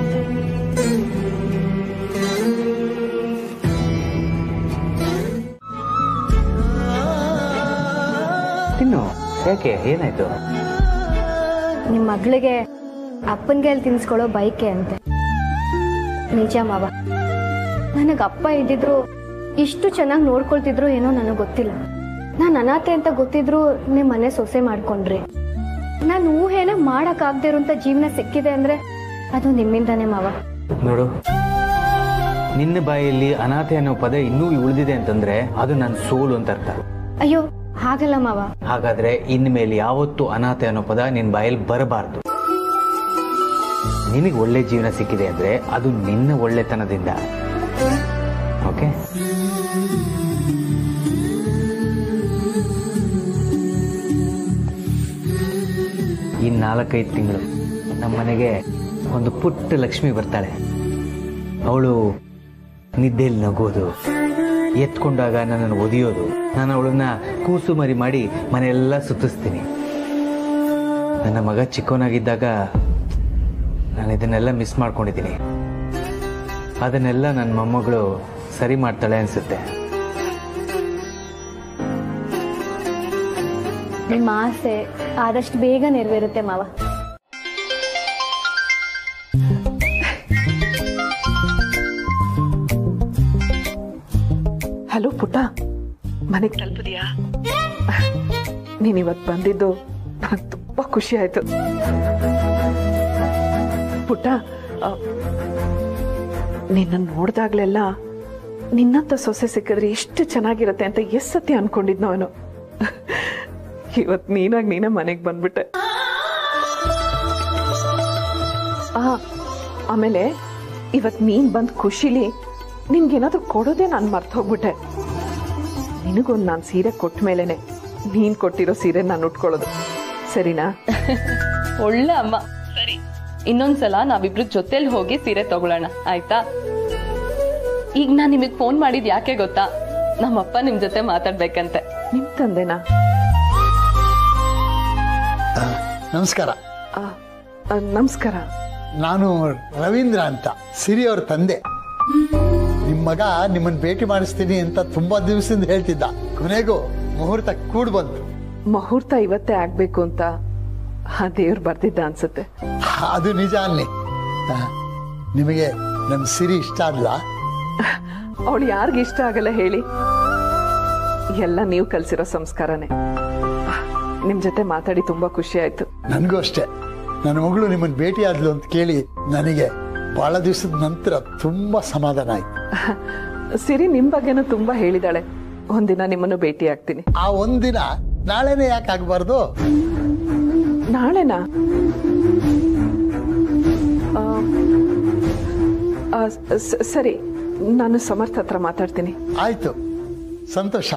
ತಿನ್ನು ಯಾಕೆ ಏನಾಯ್ತು ನಿಮ್ಮ ಮಗಳಿಗೆ ಅಪ್ಪನ ಕೈಯಲ್ಲಿ ತಿನ್ಸ್ಕೊಳ್ಳೋ ಬೈಕೆ ಅಂತೆ ನಿಜ ಮಾವ ನನಗೆ ಅಪ್ಪ ಇದ್ದಿದ್ರು ಇಷ್ಟು ಚೆನ್ನಾಗಿ ನೋಡ್ಕೊಳ್ತಿದ್ರು ಏನೋ ನನಗೆ ಗೊತ್ತಿಲ್ಲ ನಾನು ಅನಾಥೆ ಅಂತ ಗೊತ್ತಿದ್ರು ನಿಮ್ಮ ಮನೆ ಸೊಸೆ ಮಾಡ್ಕೊಂಡ್ರಿ ನಾನು ಊಹೆನ ಮಾಡಕ್ಕಾಗದೇ ಇರೋಂಥ ಜೀವನ ಸಿಕ್ಕಿದೆ ಅಂದ್ರೆ ಅದು ನಿಮ್ಮಿಂದಾನೇ ಮಾವ ನೋಡು ನಿನ್ನ ಬಾಯಲ್ಲಿ ಅನಾಥೆ ಅನ್ನೋ ಪದ ಇನ್ನೂ ಉಳಿದಿದೆ ಅಂತಂದ್ರೆ ಅದು ನನ್ನ ಸೋಲು ಅಂತ ಅರ್ಥ ಅಯ್ಯೋ ಹಾಗಲ್ಲ ಮಾವ ಹಾಗಾದ್ರೆ ಇನ್ಮೇಲೆ ಯಾವತ್ತೂ ಅನಾಥೆ ಅನ್ನೋ ಪದ ನಿನ್ನ ಬಾಯಲ್ಲಿ ಬರಬಾರ್ದು ನಿನಗೆ ಒಳ್ಳೆ ಜೀವನ ಸಿಕ್ಕಿದೆ ಅಂದ್ರೆ ಅದು ನಿನ್ನ ಒಳ್ಳೆತನದಿಂದ ಓಕೆ ಈ ನಾಲ್ಕೈದು ತಿಂಗಳು ನಮ್ಮ ಮನೆಗೆ ಒಂದು ಪುಟ್ಟ ಲಕ್ಷ್ಮಿ ಬರ್ತಾಳೆ ಅವಳು ನಿದ್ದೆಯಲ್ಲಿ ನಗೋದು ಎತ್ಕೊಂಡಾಗ ನನ್ನನ್ನು ಒದಿಯೋದು ನಾನು ಅವಳನ್ನ ಕೂಸು ಮರಿ ಮಾಡಿ ಮನೆಯೆಲ್ಲ ಸುತ್ತಿಸ್ತೀನಿ ನನ್ನ ಮಗ ಚಿಕ್ಕವನಾಗಿದ್ದಾಗ ನಾನು ಇದನ್ನೆಲ್ಲ ಮಿಸ್ ಮಾಡ್ಕೊಂಡಿದ್ದೀನಿ ಅದನ್ನೆಲ್ಲ ನನ್ನ ಮೊಮ್ಮಗಳು ಸರಿ ಮಾಡ್ತಾಳೆ ಅನ್ಸುತ್ತೆ ನಿಮ್ಮ ಆಸೆ ಆದಷ್ಟು ಬೇಗ ನೆರವೇರುತ್ತೆ ಮಾವ ಹಲೋ ಪುಟ್ಟ ಮನೆಗೆ ತಲುಪಿದ್ಯಾ ನೀನ್ ಇವತ್ತು ಬಂದಿದ್ದು ನನಗೆ ತುಂಬಾ ಖುಷಿ ಆಯ್ತು ಪುಟ್ಟ ಆ, ನಿನ್ನ ನೋಡ್ದಾಗ್ಲೆಲ್ಲ ನಿನ್ನಂತ ಸೊಸೆ ಸಿಕ್ಕಿದ್ರೆ ಎಷ್ಟು ಚೆನ್ನಾಗಿರುತ್ತೆ ಅಂತ ಎಷ್ಟ್ ಸತಿ ಅನ್ಕೊಂಡಿದ್ನೋ ಅವನು ಇವತ್ ನೀನಾಗ್ ನೀನೇ ಮನೆಗೆ ಬಂದ್ಬಿಟ್ಟೆ ಆ ಆಮೇಲೆ ಇವತ್ ನೀನ್ ಬಂದ್ ಖುಷಿಲಿ ನಿನ್ಗೇನಾದ್ರೂ ಕೊಡೋದೇ ನಾನು ಮರ್ತು ಹೋಗ್ಬಿಟ್ಟೆ ನಿನಗೊಂದು ನಾನು ಸೀರೆ ಕೊಟ್ಟ ಮೇಲೆನೆ ನೀನ್ ಕೊಟ್ಟಿರೋ ಸೀರೆ ನಾನು ಉಟ್ಕೊಳ್ಳೋದು ಸರಿನಾ ಒಳ್ಳೆ ಅಮ್ಮ ಸರಿ ಇನ್ನೊಂದ್ಸಲ ನಾವಿಬ್ರು ಜೊತೆಲಿ ಹೋಗಿ ಸೀರೆ ತಗೊಳ್ಳೋಣ ಆಯ್ತಾ ಈಗ ನಾನ್ ನಿಮಗ್ ಫೋನ್ ಮಾಡಿದ್ ಯಾಕೆ ಗೊತ್ತಾ ನಮ್ಮಪ್ಪ ನಿಮ್ ಜೊತೆ ಮಾತಾಡ್ಬೇಕಂತೆ ನಿಮ್ ತಂದೆನಾ ನಮಸ್ಕಾರ ಆ, ಆ, ನಮಸ್ಕಾರ ನಾನು ರವೀಂದ್ರ ಅಂತ ಸಿರಿ ಅವ್ರ ತಂದೆ ನಿಮ್ ಮಗ ನಿಮ್ಮನ್ನ ಭೇಟಿ ಮಾಡಿಸ್ತೀನಿ ಅಂತ ತುಂಬಾ ದಿವಸದಿಂದ ಹೇಳ್ತಿದ್ದ ಕೊನೆಗೂ ಮುಹೂರ್ತ ಕೂಡ್ ಬಂತು ಮುಹೂರ್ತ ಇವತ್ತೇ ಆಗ್ಬೇಕು ಅಂತ ಆ ದೇವ್ರು ಬರ್ದಿದ್ದ ಅನ್ಸುತ್ತೆ ಅದು ನಿಜ ಅನ್ನಿ ಆ, ನಿಮಗೆ ನಮ್ ಸಿರಿ ಇಷ್ಟ ಅಲ್ಲ ಅವಳು ಯಾರಿಗ ಇಷ್ಟ ಆಗಲ್ಲ ಹೇಳಿ ಎಲ್ಲ ನೀವು ಕಲ್ಸಿರೋ ಸಂಸ್ಕಾರನೇ ನಿಮ್ ಜೊತೆ ಮಾತಾಡಿ ತುಂಬಾ ಖುಷಿ ಆಯ್ತು ನನಗೂ ಅಷ್ಟೇ ನನ್ನ ಮಗಳು ನಿಮ್ಮನ್ನ ಭೇಟಿ ಆದ್ಲು ಅಂತ ಕೇಳಿ ನನಗೆ ಬಹಳ ದಿವಸದ ನಂತರ ತುಂಬಾ ಸಮಾಧಾನ ಆಯ್ತು ಸಿರಿ ನಿಮ್ ಬಗ್ಗೆನೂ ತುಂಬಾ ಹೇಳಿದಾಳೆ ಒಂದಿನ ನಿಮ್ಮನ್ನು ಭೇಟಿ ಆಗ್ತೀನಿ ಆ ಒಂದಿನ ನಾಳೆನೇ ಯಾಕೆ ಆಗ್ಬಾರ್ದು ನಾಳೆನಾ ಆ, ಆ, ಸ- ಸರಿ ನಾನು ಸಮರ್ಥ ಹತ್ರ ಮಾತಾಡ್ತೀನಿ ಆಯ್ತು ಸಂತೋಷ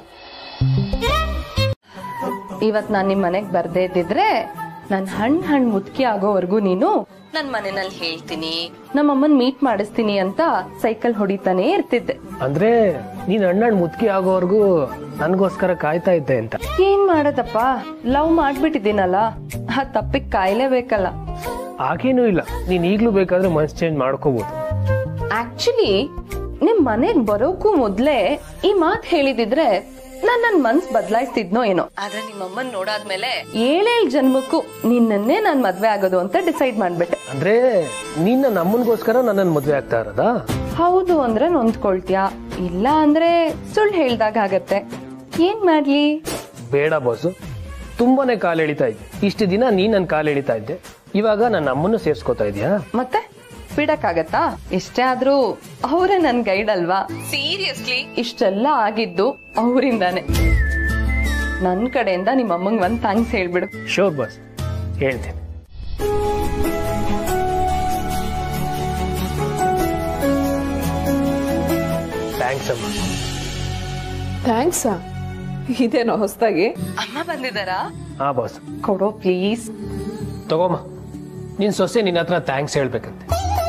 ಇವತ್ ನಾನ್ ನಿಮ್ ಮನೆಗ್ ಬರ್ದೇ ಇದ್ದಿದ್ರೆ ನನ್ ಹಣ್ ಹಣ್ ಮುದ್ಕಿ ಆಗೋವರೆಗೂ ನೀನು ನನ್ ಮನೆನಲ್ಲಿ ಹೇಳ್ತೀನಿ ನಮ್ಮಮ್ಮನ್ ಮೀಟ್ ಮಾಡಿಸ್ತೀನಿ ಅಂತ ಸೈಕಲ್ ಹೊಡಿತಾನೆ ಇರ್ತಿದ್ದೆ ಅಂದ್ರೆ ನೀನ್ ಅಣ್ಣನ್ ಮುದ್ಕಿ ಆಗೋವರೆಗೂ ನನ್ಗೋಸ್ಕರ ಕಾಯ್ತಾ ಇದ್ದೆ ಅಂತ ಏನ್ ಮಾಡೋದಪ್ಪ ಲವ್ ಮಾಡ್ಬಿಟ್ಟಿದ್ದೀನಲ್ಲ ಆ ತಪ್ಪಿಗ್ ಕಾಯ್ಲೇಬೇಕಲ್ಲ ಹಾಗೇನೂ ಇಲ್ಲ ನೀನ್ ಈಗ್ಲೂ ಬೇಕಾದ್ರೆ ಮನ್ಸ್ ಚೇಂಜ್ ಮಾಡ್ಕೋಬಹುದು ಆಕ್ಚುಲಿ ನಿಮ್ ಮನೆಗ್ ಬರೋಕ್ಕೂ ಮೊದ್ಲೇ ಈ ಮಾತ್ ಹೇಳಿದಿದ್ರೆ ನಾನ್ ನನ್ ಮನ್ಸ್ ಬದಲಾಯಿಸ್ತಿದ್ನೋ ಏನೋ ಆದ್ರೆ ನಿಮ್ಮಮ್ಮನ್ ನೋಡಾದ್ಮೇಲೆ ಏಳೇಳ್ ಜನ್ಮಕ್ಕೂ ನಿನ್ನನ್ನೇ ನಾನ್ ಮದ್ವೆ ಆಗೋದು ಅಂತ ಡಿಸೈಡ್ ಮಾಡ್ಬಿಟ್ಟೆ ಅಂದ್ರೆ ನೀನ್ ನನ್ನ ಅಮ್ಮನ್ಗೋಸ್ಕರ ನನ್ನನ್ ಮದ್ವೆ ಆಗ್ತಾ ಇರೋದಾ ಹೌದು ಅಂದ್ರೆ ನೊಂದ್ಕೊಳ್ತ್ಯಾ ಇಲ್ಲ ಅಂದ್ರೆ ಸುಳ್ಳು ಹೇಳ್ದಾಗ ಆಗತ್ತೆ ಏನ್ ಮಾಡ್ಲಿ ಬೇಡ ಬಾಸು ತುಂಬಾನೇ ಕಾಲ್ ಎಳಿತಾ ಇದ್ದೆ ಇಷ್ಟು ದಿನ ನೀನ್ ನನ್ ಕಾಲ್ ಎಳಿತಾ ಇದ್ದೆ ಇವಾಗ ನನ್ನ ಅಮ್ಮನ್ನು ಸೇರ್ಸ್ಕೊತಾ ಇದೀಯಾ ಮತ್ತೆ ಬಿಡಕ್ಕಾಗತ್ತಾ ಎಷ್ಟೇ ಆದ್ರೂ ಅವರೇ ನನ್ ಗೈಡ್ ಅಲ್ವಾ ಸೀರಿಯಸ್ಲಿ ಇಷ್ಟೆಲ್ಲ ಆಗಿದ್ದು ಅವರಿಂದಾನೆ ನನ್ ಕಡೆಯಿಂದ ನಿಮ್ಮ ಅಮ್ಮಂಗ್ ಒಂದ್ ಥ್ಯಾಂಕ್ಸ್ ಹೇಳ್ಬಿಡು ಶೋರ್ ಬಾಸ್ ಹೇಳ್ತೀನಿ ಥ್ಯಾಂಕ್ಸ್ ಅಮ್ಮ ಥ್ಯಾಂಕ್ಸ್ ಇದೇನೋ ಹೊಸದಾಗಿ ಅಮ್ಮ ಬಂದಿದ್ದಾರಾ ಹಾ ಬಾಸ್ ಕೊಡೋ ಪ್ಲೀಸ್ ತಗೋಮ್ಮ ನಿನ್ ಸೊಸೆ ನಿನ್ನ ಹತ್ರ ಥ್ಯಾಂಕ್ಸ್ ಹೇಳ್ಬೇಕಂತೆ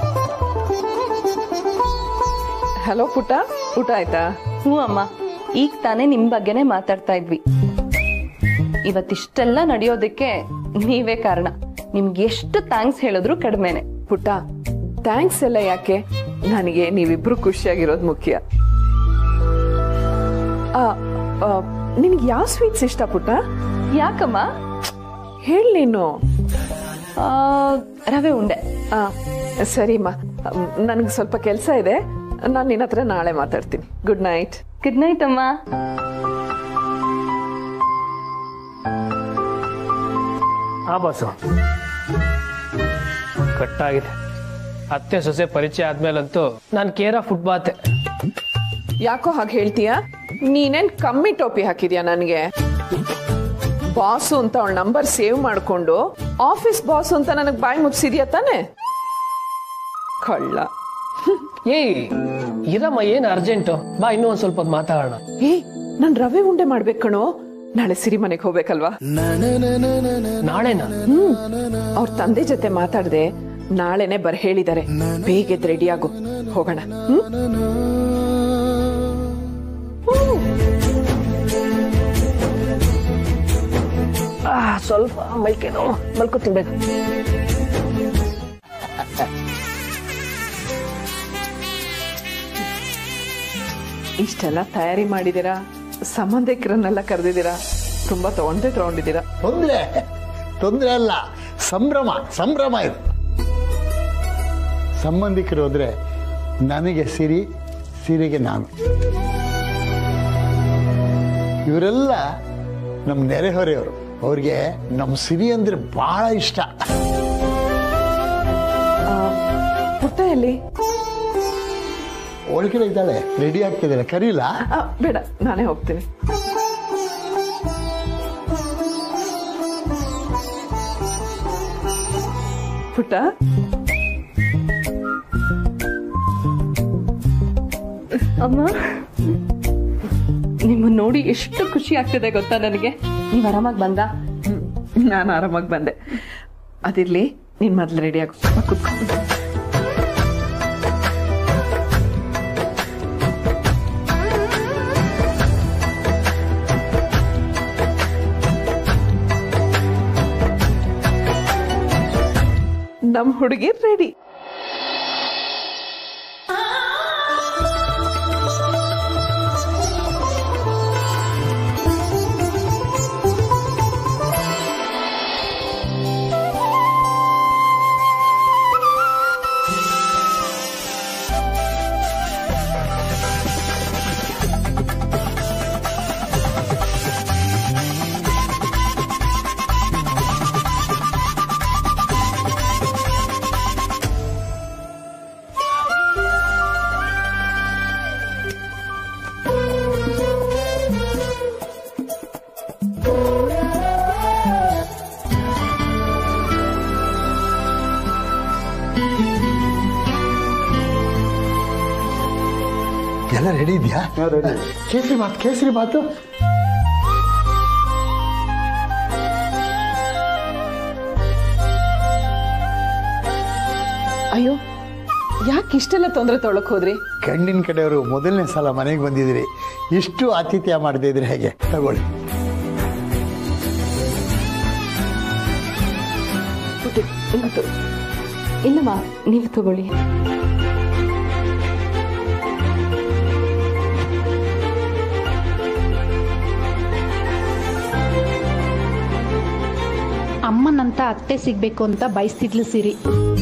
ಹಲೋ ಪುಟ್ಟ ಊಟ ಆಯ್ತಾ ಹ್ಞೂ ಅಮ್ಮ ಈಗ ತಾನೇ ನಿಮ್ ಬಗ್ಗೆನೇ ಮಾತಾಡ್ತಾ ಇದ್ವಿ ಇವತ್ತಿಷ್ಟೆಲ್ಲ ನಡೆಯೋದಕ್ಕೆ ನೀವೇ ಕಾರಣ ನಿಮ್ಗೆ ಎಷ್ಟು ಥ್ಯಾಂಕ್ಸ್ ಹೇಳಿದ್ರು ಕಡಿಮೆನೆ ಪುಟ್ಟ ಥ್ಯಾಂಕ್ಸ್ ಎಲ್ಲ ಯಾಕೆ ನನಗೆ ನೀವಿಬ್ರು ಖುಷಿಯಾಗಿರೋದು ಮುಖ್ಯ ಆ, ಆ, ನಿನ್ಗೆ ಯಾವ ಸ್ವೀಟ್ಸ್ ಇಷ್ಟ ಪುಟ್ಟ ಯಾಕಮ್ಮ ಹೇಳಿ ನೀನು ಆ, ರವೆ ಉಂಡೆ ಆ, ಸರಿಮ್ಮ ನನಗೆ ಸ್ವಲ್ಪ ಕೆಲಸ ಇದೆ ನಾನು ನಿನ್ನ ಹತ್ರ ನಾಳೆ ಮಾತಾಡ್ತೀನಿ ಗುಡ್ ನೈಟ್ ಗುಡ್ ನೈಟ್ ಅಮ್ಮ ಆ ಬಾಸು ಕಟ್ಟಾಗಿದೆ ಅತ್ತೆ ಸೊಸೆ ಪರಿಚಯ ಆದ್ಮೇಲಂತೂ ನಾನು ಕೇರ ಫುಟ್ಬಾತೆ ಯಾಕೋ ಹಾಗೆ ಹೇಳ್ತೀಯಾ ನೀನೇನ್ ಕಮ್ಮಿ ಟೋಪಿ ಹಾಕಿದ್ಯಾ ನನಗೆ ಬಾಸು ಅಂತ ಅವಳ ನಂಬರ್ ಸೇವ್ ಮಾಡ್ಕೊಂಡು ಆಫೀಸ್ ಬಾಸ್ ಅಂತ ನನಗೆ ಬಾಯಿ ಮುಚ್ಚಿದ್ಯಾ ತಾನೆ ಕಳ್ಳ ಏಯ್ ಇರಮ್ಮ ಏನ್ ಅರ್ಜೆಂಟು ಬಾ ಇನ್ನೂ ಒಂದ್ ಸ್ವಲ್ಪ ಹೊತ್ತು ಮಾತಾಡೋಣ ಏ ನಾನ್ ರವೆ ಉಂಡೆ ಮಾಡ್ಬೇಕು ಕಣೋ ನಾಳೆ ಸಿರಿ ಮನೆಗೆ ಹೋಗ್ಬೇಕಲ್ವಾ ನಾಳೆನಾ ಹ್ಮ್ ಅವ್ರ ತಂದೆ ಜೊತೆ ಮಾತಾಡ್ದೆ ನಾಳೆನೆ ಬರ್ ಹೇಳಿದಾರೆ ಬೇಗ ರೆಡಿ ಆಗು ಹೋಗೋಣ ಹ್ಮ್ ಆ, ಸ್ವಲ್ಪ ಮೈಕೆ ನೋವು ಮಲ್ಕೋತಿನ್ಬೇಕು ಇಷ್ಟೆಲ್ಲ ತಯಾರಿ ಮಾಡಿದೀರಾ ಸಂಬಂಧಿಕರನ್ನೆಲ್ಲ ಕರೆದಿದ್ದೀರಾ ತುಂಬಾ ತಗೊಂಡೇ ತಗೊಂಡಿದ್ದೀರಾ ತೊಂದ್ರೆ ತೊಂದರೆ ಅಲ್ಲ ಸಂಭ್ರಮ ಸಂಭ್ರಮ ಇದು ಸಂಬಂಧಿಕರು ಅಂದ್ರೆ ನನಗೆ ಸಿರಿ ಸಿರಿಗೆ ನಾನು ಇವರೆಲ್ಲ ನಮ್ಮ ನೆರೆಹೊರೆಯವರು ಅವ್ರಿಗೆ ನಮ್ಮ ಸಿರಿ ಅಂದ್ರೆ ಬಹಳ ಇಷ್ಟ ಪುಟ್ಟ ಎಲ್ಲಿ ಒಳಗಡೆ ಇದ್ದಾಳೆ ರೆಡಿ ಆಗ್ತಿದ್ದಾಳೆ ಕರೀಲಾ ಆ, ಬೇಡ ನಾನೇ ಹೋಗ್ತೀನಿ ಪುಟ್ಟ ಅಮ್ಮ ನಿಮ್ಮನ್ನ ನೋಡಿ ಎಷ್ಟು ಖುಷಿ ಆಗ್ತಿದೆ ಗೊತ್ತಾ ನನಗೆ ನೀವ್ ಆರಾಮಾಗಿ ಬಂದ ನಾನು ಆರಾಮಾಗಿ ಬಂದೆ ಅದಿರ್ಲಿ ನೀನ್ ಮೊದ್ಲು ರೆಡಿ ಆಗು ಕೂತ್ಕೊ ನಮ್ ಹುಡುಗಿ ರೆಡಿ ಎಲ್ಲ ರೆಡಿ ಇದೆಯಾ ಕೇಸರಿ ಬಾತ್ ಕೇಸರಿ ಬಾತು ಅಯ್ಯೋ ಯಾಕೆ ಇಷ್ಟೆಲ್ಲ ತೊಂದರೆ ತೊಳಕ್ ಹೋದ್ರಿ ಗಂಡಿನ ಕಡೆಯವರು ಮೊದಲನೇ ಸಲ ಮನೆಗೆ ಬಂದಿದ್ದೀರಿ ಇಷ್ಟು ಆತಿಥ್ಯ ಮಾಡದೇ ಇದ್ರೆ ಹೇಗೆ ತಗೊಳ್ಳಿ ಇಲ್ಲಮ್ಮ ನೀವು ತಗೊಳ್ಳಿ ಅಮ್ಮನಂತ ಅತ್ತೆ ಸಿಗ್ಬೇಕು ಅಂತ ಬಯಸ್ತಿದ್ಲು ಸಿರಿ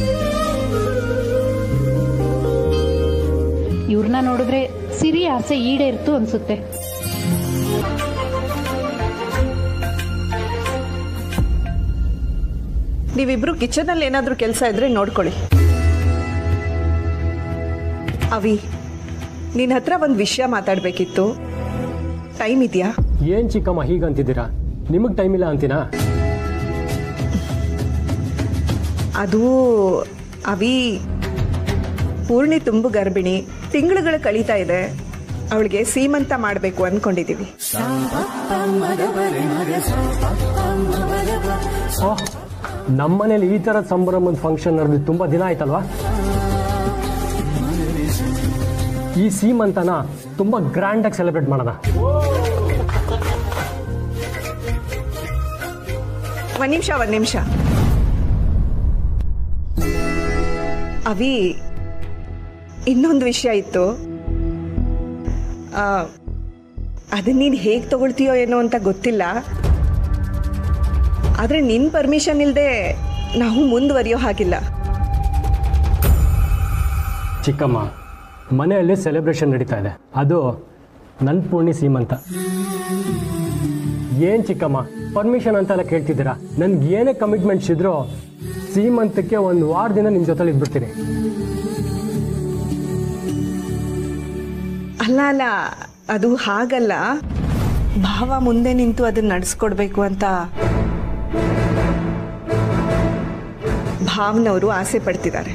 ಇವ್ರನ್ನ ನೋಡಿದ್ರೆ ಸಿರಿ ಆಸೆ ಈಡೇರ್ತು ಅನ್ಸುತ್ತೆ ನೀವಿಬ್ರು ಕಿಚನ್ ಅಲ್ಲಿ ಏನಾದ್ರೂ ಕೆಲಸ ಇದ್ರೆ ನೋಡ್ಕೊಳ್ಳಿ ಅವಿ ನಿನ್ನ ಹತ್ರ ಒಂದು ವಿಷಯ ಮಾತಾಡ್ಬೇಕಿತ್ತು ಟೈಮ್ ಇದೆಯಾ ಏನ್ ಚಿಕ್ಕಮ್ಮ ಹೀಗಂತಿದ್ದೀರಾ ನಿಮಗ್ ಟೈಮ್ ಇಲ್ಲ ಅಂತೀನಾ ಅದು ಅವಿ ಪೂರ್ಣಿ ತುಂಬು ಗರ್ಭಿಣಿ ತಿಂಗಳುಗಳು ಕಳೀತಾ ಇದೆ ಅವಳಿಗೆ ಸೀಮಂತ ಮಾಡಬೇಕು ಅನ್ಕೊಂಡಿದೀವಿ ಓಹ್ ನಮ್ಮನೇಲಿ ಈ ಥರದ ಸಂಭ್ರಮದ ಫಂಕ್ಷನ್ ನಡೆದು ತುಂಬಾ ದಿನ ಆಯ್ತಲ್ವಾ ಈ ಸೀಮಂತನ ತುಂಬಾ ಗ್ರ್ಯಾಂಡ್ ಆಗಿ ಸೆಲೆಬ್ರೇಟ್ ಮಾಡೋಣ ಒಂದ್ ನಿಮಿಷ ಒಂದ್ ನಿಮಿಷ ಅವಿ ಇನ್ನೊಂದು ವಿಷಯ ಇತ್ತು ಆ, ಅದನ್ನ ನೀನು ಹೇಗೆ ತಗೊಳ್ತೀಯೋ ಏನೋ ಅಂತ ಗೊತ್ತಿಲ್ಲ ಆದ್ರೆ ನಿನ್ ಪರ್ಮಿಷನ್ ಇಲ್ಲದೆ ನಾವು ಮುಂದುವರಿಯೋ ಹಾಗಿಲ್ಲ ಚಿಕ್ಕಮ್ಮ ಮನೆಯಲ್ಲಿ ಸೆಲೆಬ್ರೇಷನ್ ನಡೀತಾ ಇದೆ ಅದು ನನ್ನ ಪೂರ್ಣಿ ಸೀಮಂತ ಏನು ಚಿಕ್ಕಮ್ಮ ಪರ್ಮಿಷನ್ ಅಂತೆಲ್ಲ ಕೇಳ್ತಿದ್ದೀರಾ ನನ್ಗೆ ಏನೇ ಕಮಿಟ್ಮೆಂಟ್ಸ್ ಇದ್ರೂ ಸೀಮಂತಕ್ಕೆ ಒಂದು ವಾರದಿಂದ ನಿಮ್ಮ ಜೊತೆಲಿ ಇದ್ಬಿಡ್ತೀನಿ ಅಲ್ಲ ಅಲ್ಲ ಅದು ಹಾಗಲ್ಲ ಭಾವ ಮುಂದೆ ನಿಂತು ಅದನ್ನ ನಡೆಸ್ಕೊಡ್ಬೇಕು ಅಂತ ಭಾವನವರು ಆಸೆ ಪಡ್ತಿದ್ದಾರೆ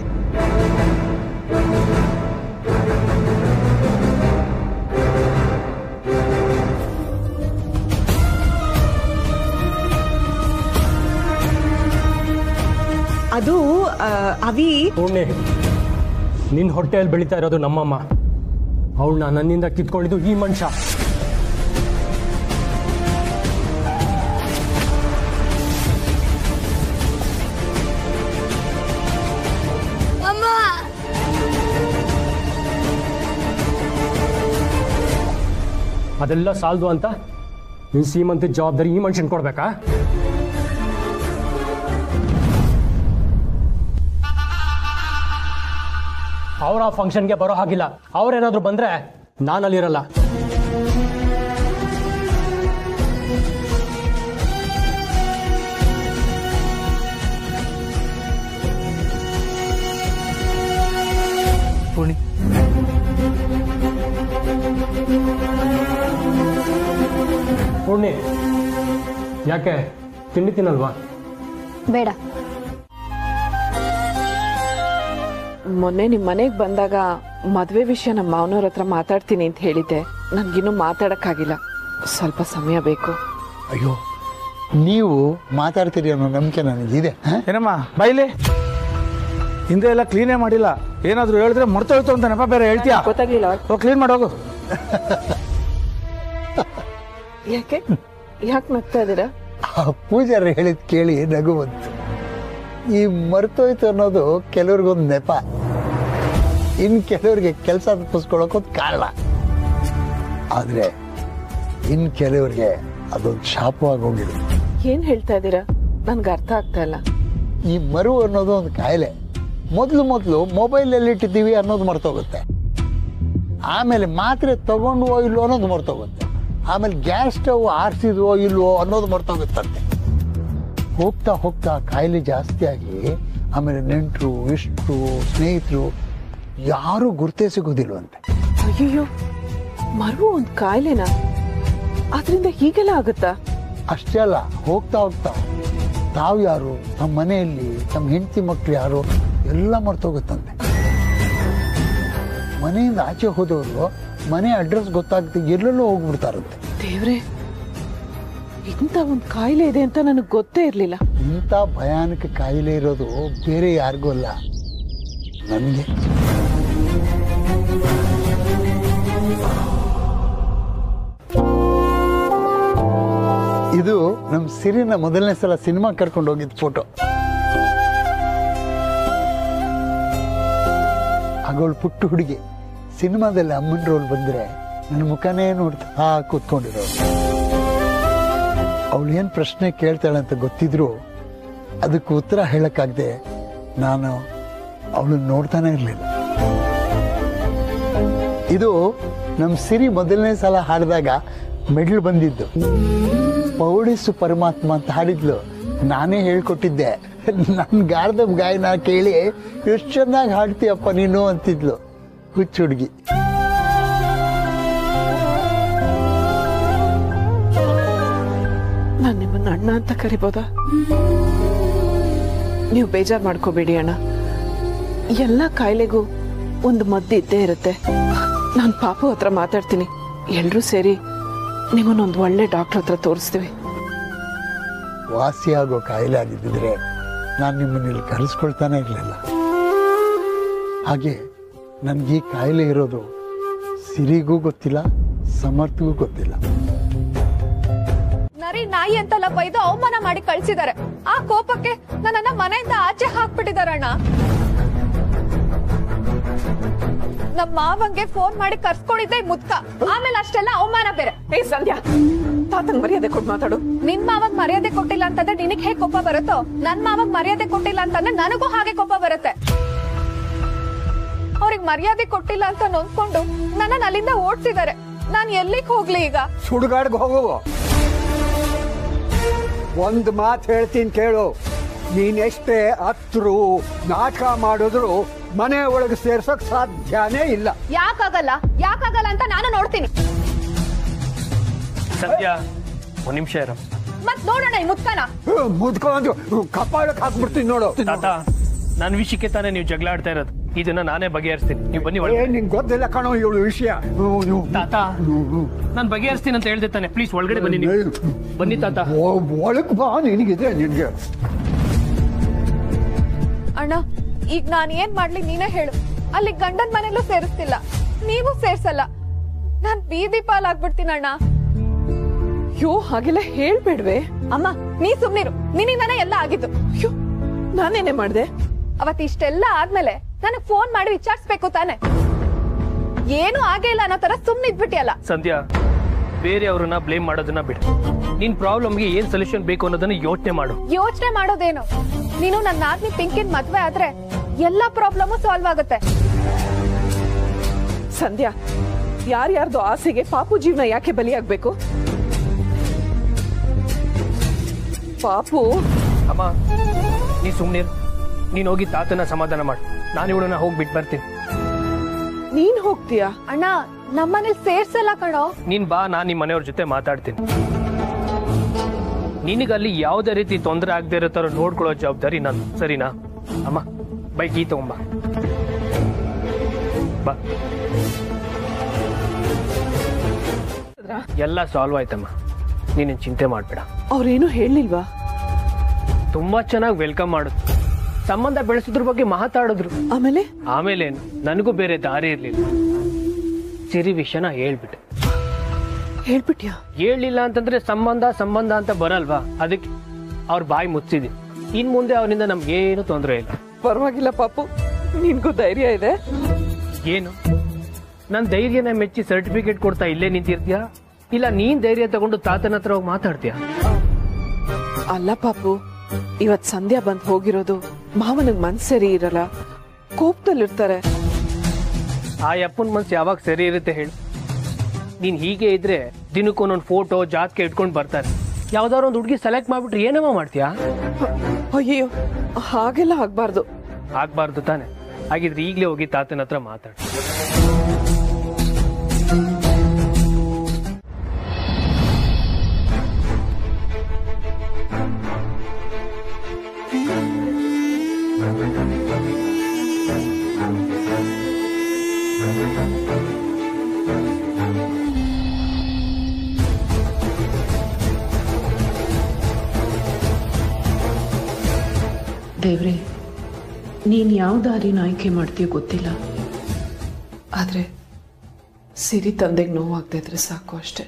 ಅದು ಆ, ಅವಿ ಪೂರ್ಣಿ ನಿನ್ನ ಹೊಟ್ಟೆಯಲ್ಲಿ ಬೆಳೀತಾ ಇರೋದು ನಮ್ಮಮ್ಮ ಅವಳನ್ನ ನನ್ನಿಂದ ಕಿತ್ಕೊಂಡಿದ್ದು ಈ ಮನುಷ್ಯ ಅಮ್ಮ ಅದೆಲ್ಲ ಸಾಲದು ಅಂತ ನೀನು ಸೀಮಂತ ಜವಾಬ್ದಾರಿ ಈ ಮನುಷ್ಯನ್ ಕೊಡ್ಬೇಕಾ ಅವ್ರ ಆ ಫಂಕ್ಷನ್ಗೆ ಬರೋ ಹಾಗಿಲ್ಲ ಅವ್ರೇನಾದ್ರೂ ಬಂದ್ರೆ ನಾನಲ್ಲಿರಲ್ಲ ಪೂರ್ಣಿ ಪೂರ್ಣಿ ಯಾಕೆ ತಿಂಡಿ ತಿನ್ನಲ್ವಾ ಬೇಡ ಮೊನ್ನೆ ನಿಮ್ಮ ಮನೆಗೆ ಬಂದಾಗ ಮದುವೆ ವಿಷಯ ನಮ್ಮ ಮಾವನವ್ರ ಹತ್ರ ಮಾತಾಡ್ತೀನಿ ಅಂತ ಹೇಳಿದ್ದೆ ನನ್ಗಿನ್ನೂ ಮಾತಾಡಕ್ಕಾಗಿಲ್ಲ ಸ್ವಲ್ಪ ಸಮಯ ಬೇಕು ಅಯ್ಯೋ ನೀವು ಮಾತಾಡ್ತೀರಿ ಅನ್ನೋ ನಂಬಿಕೆ ನನಗಿದೆ ಏನಮ್ಮ ಬೈಲಿ ಹಿಂದೆ ಎಲ್ಲ ಕ್ಲೀನೇ ಮಾಡಿಲ್ಲ ಏನಾದ್ರು ಹೇಳಿದ್ರೆ ಮರ್ತೋಯ್ತು ಅಂತ ನೆಪ ಬೇರೆ ಹೇಳ್ತೀಯಾ ಗೊತ್ತಾಗ್ಲಿಲ್ಲ ಹೋಗಿ ಕ್ಲೀನ್ ಮಾಡೋಗು ಯಾಕೆ ಯಾಕೆ ನಗ್ತಾ ಇದ್ದೀರಾ ಆ ಪೂಜಾರಿ ಹೇಳಿದ್ ಕೇಳಿ ನಗು ಬಂತು ಈ ಮರ್ತೋಯ್ತು ಅನ್ನೋದು ಕೆಲವ್ರಿಗೊಂದು ನೆಪ ಇನ್ ಕೆಲವ್ರಿಗೆ ಕೆಲಸ ತಪ್ಪಿಸ್ಕೊಳಕ್ಕೊಂದು ಕಾರಣ ಆದ್ರೆ ಇನ್ ಕೆಲವ್ರಿಗೆ ಅದೊಂದು ಶಾಪವಾಗಿ ಹೋಗಿದೆ ಏನ್ ಹೇಳ್ತಾ ಇದ್ದೀರಾ ನನ್ಗೆ ಅರ್ಥ ಆಗ್ತಾ ಇಲ್ಲ ಈ ಮರು ಅನ್ನೋದು ಒಂದು ಕಾಯಿಲೆ ಮೊದಲು ಮೊದಲು ಮೊಬೈಲಲ್ಲಿ ಇಟ್ಟಿದ್ದೀವಿ ಅನ್ನೋದು ಮರ್ತೋಗುತ್ತೆ ಆಮೇಲೆ ಮಾತ್ರೆ ತಗೊಂಡ್ವೋ ಇಲ್ವೋ ಅನ್ನೋದು ಮರ್ತೋಗುತ್ತೆ ಆಮೇಲೆ ಗ್ಯಾಸ್ ಸ್ಟವ್ ಆರಿಸಿದ್ವೋ ಇಲ್ವೋ ಅನ್ನೋದು ಮರ್ತೋಗುತ್ತಂತೆ ಹೋಗ್ತಾ ಹೋಗ್ತಾ ಕಾಯಿಲೆ ಜಾಸ್ತಿ ಆಗಿ ಆಮೇಲೆ ನೆಂಟರು ಇಷ್ಟರು ಸ್ನೇಹಿತರು ಯಾರೂ ಗುರ್ತೇ ಸಿಗೋದಿಲ್ವಂತೆ ಅಯ್ಯೋ ಮರು ಒಂದ್ ಕಾಯಿಲೆನಾ ಅದ್ರಿಂದ ಹೀಗೆಲ್ಲ ಆಗುತ್ತಾ ಅಷ್ಟೇ ಅಲ್ಲ ಹೋಗ್ತಾ ಹೋಗ್ತಾ ತಾವು ಯಾರು ನಮ್ಮ ಮನೆಯಲ್ಲಿ ನಮ್ಮ ಹೆಂಡತಿ ಮಕ್ಳು ಯಾರು ಎಲ್ಲ ಮರ್ತೋಗುತ್ತಂತೆ ಮನೆಯಿಂದ ಆಚೆ ಹೋದವರು ಮನೆ ಅಡ್ರೆಸ್ ಗೊತ್ತಾಗ್ತಿ ಎಲ್ಲೆಲ್ಲೋ ಹೋಗ್ಬಿಡ್ತಾರಂತೆ ದೇವ್ರೆ ಇಂಥ ಒಂದ್ ಕಾಯಿಲೆ ಇದೆ ಅಂತ ನನಗೆ ಗೊತ್ತೇ ಇರ್ಲಿಲ್ಲ ಇಂಥ ಭಯಾನಕ ಕಾಯಿಲೆ ಇರೋದು ಬೇರೆ ಯಾರಿಗೂ ಅಲ್ಲ ನನಗೆ ಇದು ನಮ್ಮ ಸಿರಿನ ಮೊದಲನೇ ಸಲ ಸಿನಿಮಾ ಕರ್ಕೊಂಡು ಹೋಗಿದ್ದ ಫೋಟೋ ಆಗೋಳು ಪುಟ್ಟ ಹುಡುಗಿ ಸಿನಿಮಾದಲ್ಲಿ ಅಮ್ಮನ ರೋಲ್ ಬಂದ್ರೆ ನನ್ನ ಮುಖನೇ ನೋಡ್ತಾ ಕೂತ್ಕೊಂಡಿರೋಳು ಅವಳು ಏನು ಪ್ರಶ್ನೆ ಕೇಳ್ತಾಳೆ ಅಂತ ಗೊತ್ತಿದ್ರು ಅದಕ್ಕೆ ಉತ್ತರ ಹೇಳಕ್ಕಾಗದೆ ನಾನು ಅವಳನ್ನ ನೋಡ್ತಾನೆ ಇರಲಿಲ್ಲ ಇದು ನಮ್ಮ ಸಿರಿ ಮೊದಲನೇ ಸಲ ಹಾಡಿದಾಗ ಮೆಡ್ಲ್ ಬಂದಿದ್ದು ಪೌಡಿಸು ಪರಮಾತ್ಮ ಅಂತ ಹಾಡಿದ್ಲು ನಾನೇ ಹೇಳ್ಕೊಟ್ಟಿದ್ದೆ ನನ್ನ ಗಾರ್ದ ಗಾಯನ ಕೇಳಿ ಎಷ್ಟು ಚೆನ್ನಾಗಿ ಹಾಡ್ತೀಯಪ್ಪ ನೀನು ಅಂತಿದ್ಲು ಹುಚ್ಚು ಹುಡುಗಿ ನಾನು ನಿಮ್ಮನ್ನ ಅಣ್ಣ ಅಂತ ಕರಿಬೋದಾ ನೀವು ಬೇಜಾರು ಮಾಡ್ಕೋಬೇಡಿ ಅಣ್ಣ ಎಲ್ಲ ಕಾಯಿಲೆಗೂ ಒಂದು ಮದ್ದು ಇದ್ದೇ ಇರುತ್ತೆ ನಾನು ಪಾಪು ಹತ್ರ ಮಾತಾಡ್ತೀನಿ ಎಲ್ರೂ ಸೇರಿ ನಿಮ್ಮನ್ನೊಂದು ಒಳ್ಳೆ ಡಾಕ್ಟರ್ ಹತ್ರ ತೋರಿಸ್ತೀವಿ ವಾಸಿಯಾಗೋ ಕಾಯಿಲೆ ಆಗಿದ್ದಿದ್ರೆ ನಾನು ನಿಮ್ಮನ್ನ ಇಲ್ಲಿ ಕರೆಸ್ಕೊಳ್ತಾನೆ ಇರಲಿಲ್ಲ ಹಾಗೆ ನನಗೆ ಈ ಕಾಯಿಲೆ ಇರೋದು ಸಿರಿಗೂ ಗೊತ್ತಿಲ್ಲ ಸಮರ್ಥಗೂ ಗೊತ್ತಿಲ್ಲ ನರಿ ನಾಯಿ ಅಂತೆಲ್ಲ ಬೈದು ಅವಮಾನ ಮಾಡಿ ಕಳ್ಸಿದ್ದಾರೆ ಆ ಕೋಪಕ್ಕೆ ನನ್ನನ್ನ ಮನೆಯಿಂದ ಆಚೆ ಹಾಕ್ಬಿಟ್ಟಿದಾರಣ್ಣ ನಮ್ಮ ಮಾವಂಗೆ ಫೋನ್ ಮಾಡಿ ಕರ್ಸ್ಕೊಂಡಿದ್ದೆ ಈ ಮುದ್ಕ ಆಮೇಲೆ ಅಷ್ಟೆಲ್ಲ ಅವಮಾನ ಬೇರೆ ಏ ಸಂಧ್ಯಾ ತಾತಂಗ್ ಮರ್ಯಾದೆ ಕೊಟ್ಟು ಮಾತಾಡು ನಿನ್ ಮಾವಾಗ ಮರ್ಯಾದೆ ಕೊಟ್ಟಿಲ್ಲ ಅಂತಂದ್ರೆ ನಿನಗ್ ಹೇಗ್ ಕೋಪ ಬರುತ್ತೋ ನನ್ ಮಾವಾಗ ಮರ್ಯಾದೆ ಕೊಟ್ಟಿಲ್ಲ ಅಂತಂದ್ರೆ ನನಗೂ ಹಾಗೆ ಕೋಪ ಬರುತ್ತೆ ಅವ್ರಿಗೆ ಮರ್ಯಾದೆ ಕೊಟ್ಟಿಲ್ಲ ಅಂತ ನೊಂದ್ಕೊಂಡು ನನ್ನ ಅಲ್ಲಿಂದ ಓಡ್ಸಿದಾರೆ ನಾನ್ ಎಲ್ಲಿಗ್ ಹೋಗ್ಲಿ ಈಗ ಸುಡುಗಾಡ್ಗೆ ಹೋಗು ಒಂದು ಮಾತು ಹೇಳ್ತೀನಿ ಕೇಳು ನೀನೆಷ್ಟೇ ಹತ್ರು ನಾಟಕ ಮಾಡಿದ್ರು ಮನೆ ಒಳಗೆ ಸೇರ್ಸಕ್ ಸಾಧ್ಯನೇ ಇಲ್ಲ ಯಾಕಾಗಲ್ಲ ಯಾಕಾಗಲ್ಲ ಅಂತ ನಾನು ನೋಡ್ತೀನಿ ಸತ್ಯ ಒಂದ್ ನಿಮಿಷ ಇರ ಮತ್ ನೋಡೋಣ ಈ ಮುತ್ಕನ ಮುದ್ಕೊಂಡು ಕಪಾಳಕ್ಕೆ ಹಾಕ್ಬಿಡ್ತೀನಿ ನೋಡು ತಾತ ನನ್ನ ವಿಷಯಕ್ಕೆ ತಾನೇ ನೀವು ಜಗಳ ಆಡ್ತಾ ಇರೋದು ಇದನ್ನ ನಾನೇ ಬಗೆಹರಿಸ್ತೀನಿ ನೀವು ಬನ್ನಿ ಒಳಗೆ ಏನ್ ನಿಂಗೆ ಗೊತ್ತಿಲ್ಲ ಕಣೋ ಇವಳು ವಿಷಯ ತಾತ ನಾನು ಬಗೆಹರಿಸ್ತೀನಿ ಅಂತ ಹೇಳ್ದೆ ತಾನೆ ಪ್ಲೀಸ್ ಒಳಗಡೆ ಬನ್ನಿ ನೀವು ಬನ್ನಿ ತಾತ ಒಳಕ್ ಬಾ ನಿನಗಿದೆ ನಿನ್ಗೆ ಅಣ್ಣ ಈಗ ನಾನ್ ಏನ್ ಮಾಡ್ಲಿ ನೀನೇ ಹೇಳು ಅಲ್ಲಿ ಗಂಡನ್ ಮನೆಯಲ್ಲೂ ಸೇರಿಸ್ತಿಲ್ಲ ನೀವು ಸೇರ್ಸಲ್ಲ ನಾನ್ ಬೀದಿ ಪಾಲಾಗ್ಬಿಡ್ತೀನಿ ಅಣ್ಣ ಯೋ ಹಾಗೆಲ್ಲ ಹೇಳ್ಬೇಡ್ವೆ ಅಮ್ಮ ನೀ ಸುಮ್ನಿರು ನಿನ್ನಿಂದಾನೇ ಎಲ್ಲ ಆಗಿದ್ದು ನಾನೇನೆ ಮಾಡ್ದೆ ಅವತ್ ಇಷ್ಟೆಲ್ಲ ಆದ್ಮೇಲೆ ನನಗ್ ಫೋನ್ ಮಾಡಿ ವಿಚಾರಿಸ್ಬೇಕು ತಾನೆ ಏನು ಆಗೇ ಇಲ್ಲ ಅನ್ನೋ ತರ ಸುಮ್ನಿದ್ಬಿಟ್ಟಿಯಲ್ಲ ಸಂಧ್ಯಾ ಬೇರೆಯವ್ರನ್ನ ಬ್ಲೇಮ್ ಮಾಡೋದನ್ನ ಬಿಡು ನಿನ್ ಪ್ರಾಬ್ಲಮ್ಗೆ ಏನ್ ಸೊಲ್ಯೂಷನ್ ಬೇಕು ಅನ್ನೋದನ್ನ ಯೋಚನೆ ಮಾಡು ಯೋಚನೆ ಮಾಡೋದೇನು ನೀನು ನನ್ನ ಆದ್ಮಿ ಪಿಂಕಿನ್ ಮದ್ವೆ ಆದ್ರೆ ಎಲ್ಲಾ ಪ್ರಾಬ್ಲಮು ಸಾಲ್ವ್ ಆಗುತ್ತೆ ಸಂಧ್ಯಾ ಯಾರ್ಯಾರ್ದು ಆಸೆಗೆ ಪಾಪು ಜೀವನ ಯಾಕೆ ಬಲಿಯಾಗ್ಬೇಕು ಪಾಪು ಅಮ್ಮ ನೀ ಸುಮ್ನೆ ನೀನ್ ಹೋಗಿ ತಾತನ ಸಮಾಧಾನ ಮಾಡು ನಾನು ಇವಳನ್ನ ಹೋಗಿ ಬಿಟ್ಟು ಬರ್ತೀನಿ ನೀನ್ ಹೋಗ್ತೀಯಾ ಅಣ್ಣ ನಮ್ಮನೇಲಿ ಸೇರ್ಸಲ್ಲ ಕಣೋ ನೀನ್ ಬಾ ನಾನ್ ನಿಮ್ ಮನೆಯವ್ರ ಜೊತೆ ಮಾತಾಡ್ತೀನಿ ನಿನಗಲ್ಲಿ ಯಾವುದೇ ರೀತಿ ತೊಂದರೆ ಆಗದೆ ಇರೋ ತರ ನೋಡ್ಕೊಳ್ಳೋ ಜವಾಬ್ದಾರಿ ನಾನು ಸರಿನಾ ಅಮ್ಮ ಬೈ ಕೀ ತಗೊಂಬ ಬಾ ಎಲ್ಲ ಸಾಲ್ವ್ ಆಯ್ತಮ್ಮ ನೀನೇನ್ ಚಿಂತೆ ಮಾಡ್ಬೇಡ ಅವ್ರೇನು ಹೇಳಿಲ್ವಾ ತುಂಬಾ ಚೆನ್ನಾಗಿ ವೆಲ್ಕಮ್ ಮಾಡುದು ಸಂಬಂಧ ಬೆಳೆಸೋದ್ರ ಬಗ್ಗೆ ಮಾತಾಡಿದ್ರು ಆಮೇಲೆ ಆಮೇಲೆ ನನಗೂ ಬೇರೆ ದಾರಿ ಇರ್ಲಿಲ್ಲ ಸಿರಿ ವಿಷಯನ ಹೇಳ್ಬಿಟ್ಟೆ ಹೇಳ್ಬಿಟ್ಯಾ ಹೇಳಿಲ್ಲ ಅಂತಂದ್ರೆ ಸಂಬಂಧ ಸಂಬಂಧ ಅಂತ ಬರಲ್ವಾ ಅದಕ್ಕೆ ಅವ್ರ ಬಾಯಿ ಮುಚ್ಚಿದೆ ಇನ್ ಮುಂದೆ ಅವರಿಂದ ನಮ್ಗೇನು ತೊಂದರೆ ಇಲ್ಲ ಪರವಾಗಿಲ್ಲ ಪಾಪು ನಿನ್ಗೂ ಧೈರ್ಯ ಇದೆ ಏನು ನನ್ ಧೈರ್ಯನ ಮೆಚ್ಚಿ ಸರ್ಟಿಫಿಕೇಟ್ ಕೊಡ್ತಾ ಇಲ್ಲೇ ನಿಂತಿರ್ತೀಯಾ ಇಲ್ಲ ನೀನ್ ಧೈರ್ಯ ತಗೊಂಡು ತಾತನ ಹತ್ರ ಹೋಗಿ ಮಾತಾಡ್ತೀಯಾ ಅಲ್ಲ ಪಾಪು ಇವತ್ ಸಂಧ್ಯಾ ಬಂದ್ ಹೋಗಿರೋದು ಮಾವನಿಗೆ ಮನ್ಸ್ ಸರಿ ಇರಲ್ಲ ಕೋಪದಲ್ಲಿರ್ತಾರೆ ಆ ಅಪ್ಪನ ಮನ್ಸು ಯಾವಾಗ ಸರಿ ಇರುತ್ತೆ ಹೇಳು ನೀನ್ ಹೀಗೆ ಇದ್ರೆ ದಿನಕ್ಕೊಂದೊಂದು ಫೋಟೋ ಜಾತಕ ಇಟ್ಕೊಂಡು ಬರ್ತಾರೆ ಯಾವ್ದಾದ್ರು ಒಂದು ಹುಡುಗಿ ಸೆಲೆಕ್ಟ್ ಮಾಡ್ಬಿಟ್ರೆ ಏನಮ್ಮ ಮಾಡ್ತೀಯಾ ಅಯ್ಯೋ ಹಾಗೆಲ್ಲ ಆಗ್ಬಾರ್ದು ಆಗ್ಬಾರ್ದು ತಾನೆ ಹಾಗಿದ್ರೆ ಈಗಲೇ ಹೋಗಿ ತಾತನ ಹತ್ರ ಮಾತಾಡು ದೇವ್ರೆ ನೀನ್ ಯಾವ ದಾರಿನ ಆಯ್ಕೆ ಮಾಡ್ತೀಯೋ ಗೊತ್ತಿಲ್ಲ ಆದ್ರೆ ಸಿರಿ ತಂದೆಗೆ ನೋವಾಗ್ತಾ ಇದ್ರೆ ಸಾಕು ಅಷ್ಟೇ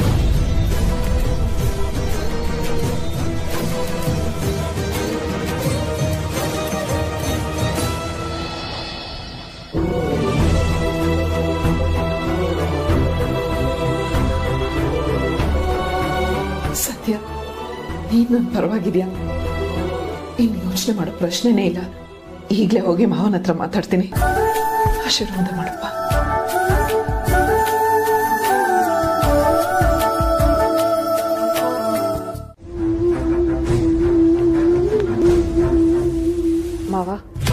ಸತ್ಯ ನೀನ್ ನನ್ ಪರವಾಗಿದ್ಯಾ ಇನ್ನು ಯೋಚನೆ ಮಾಡೋ ಪ್ರಶ್ನೆನೇ ಇಲ್ಲ ಈಗಲೇ ಹೋಗಿ ಮಾವನ ಹತ್ರ ಮಾತಾಡ್ತೀನಿ ಆಶೀರ್ವಾದ ಮಾಡಪ್ಪ ಮಾವ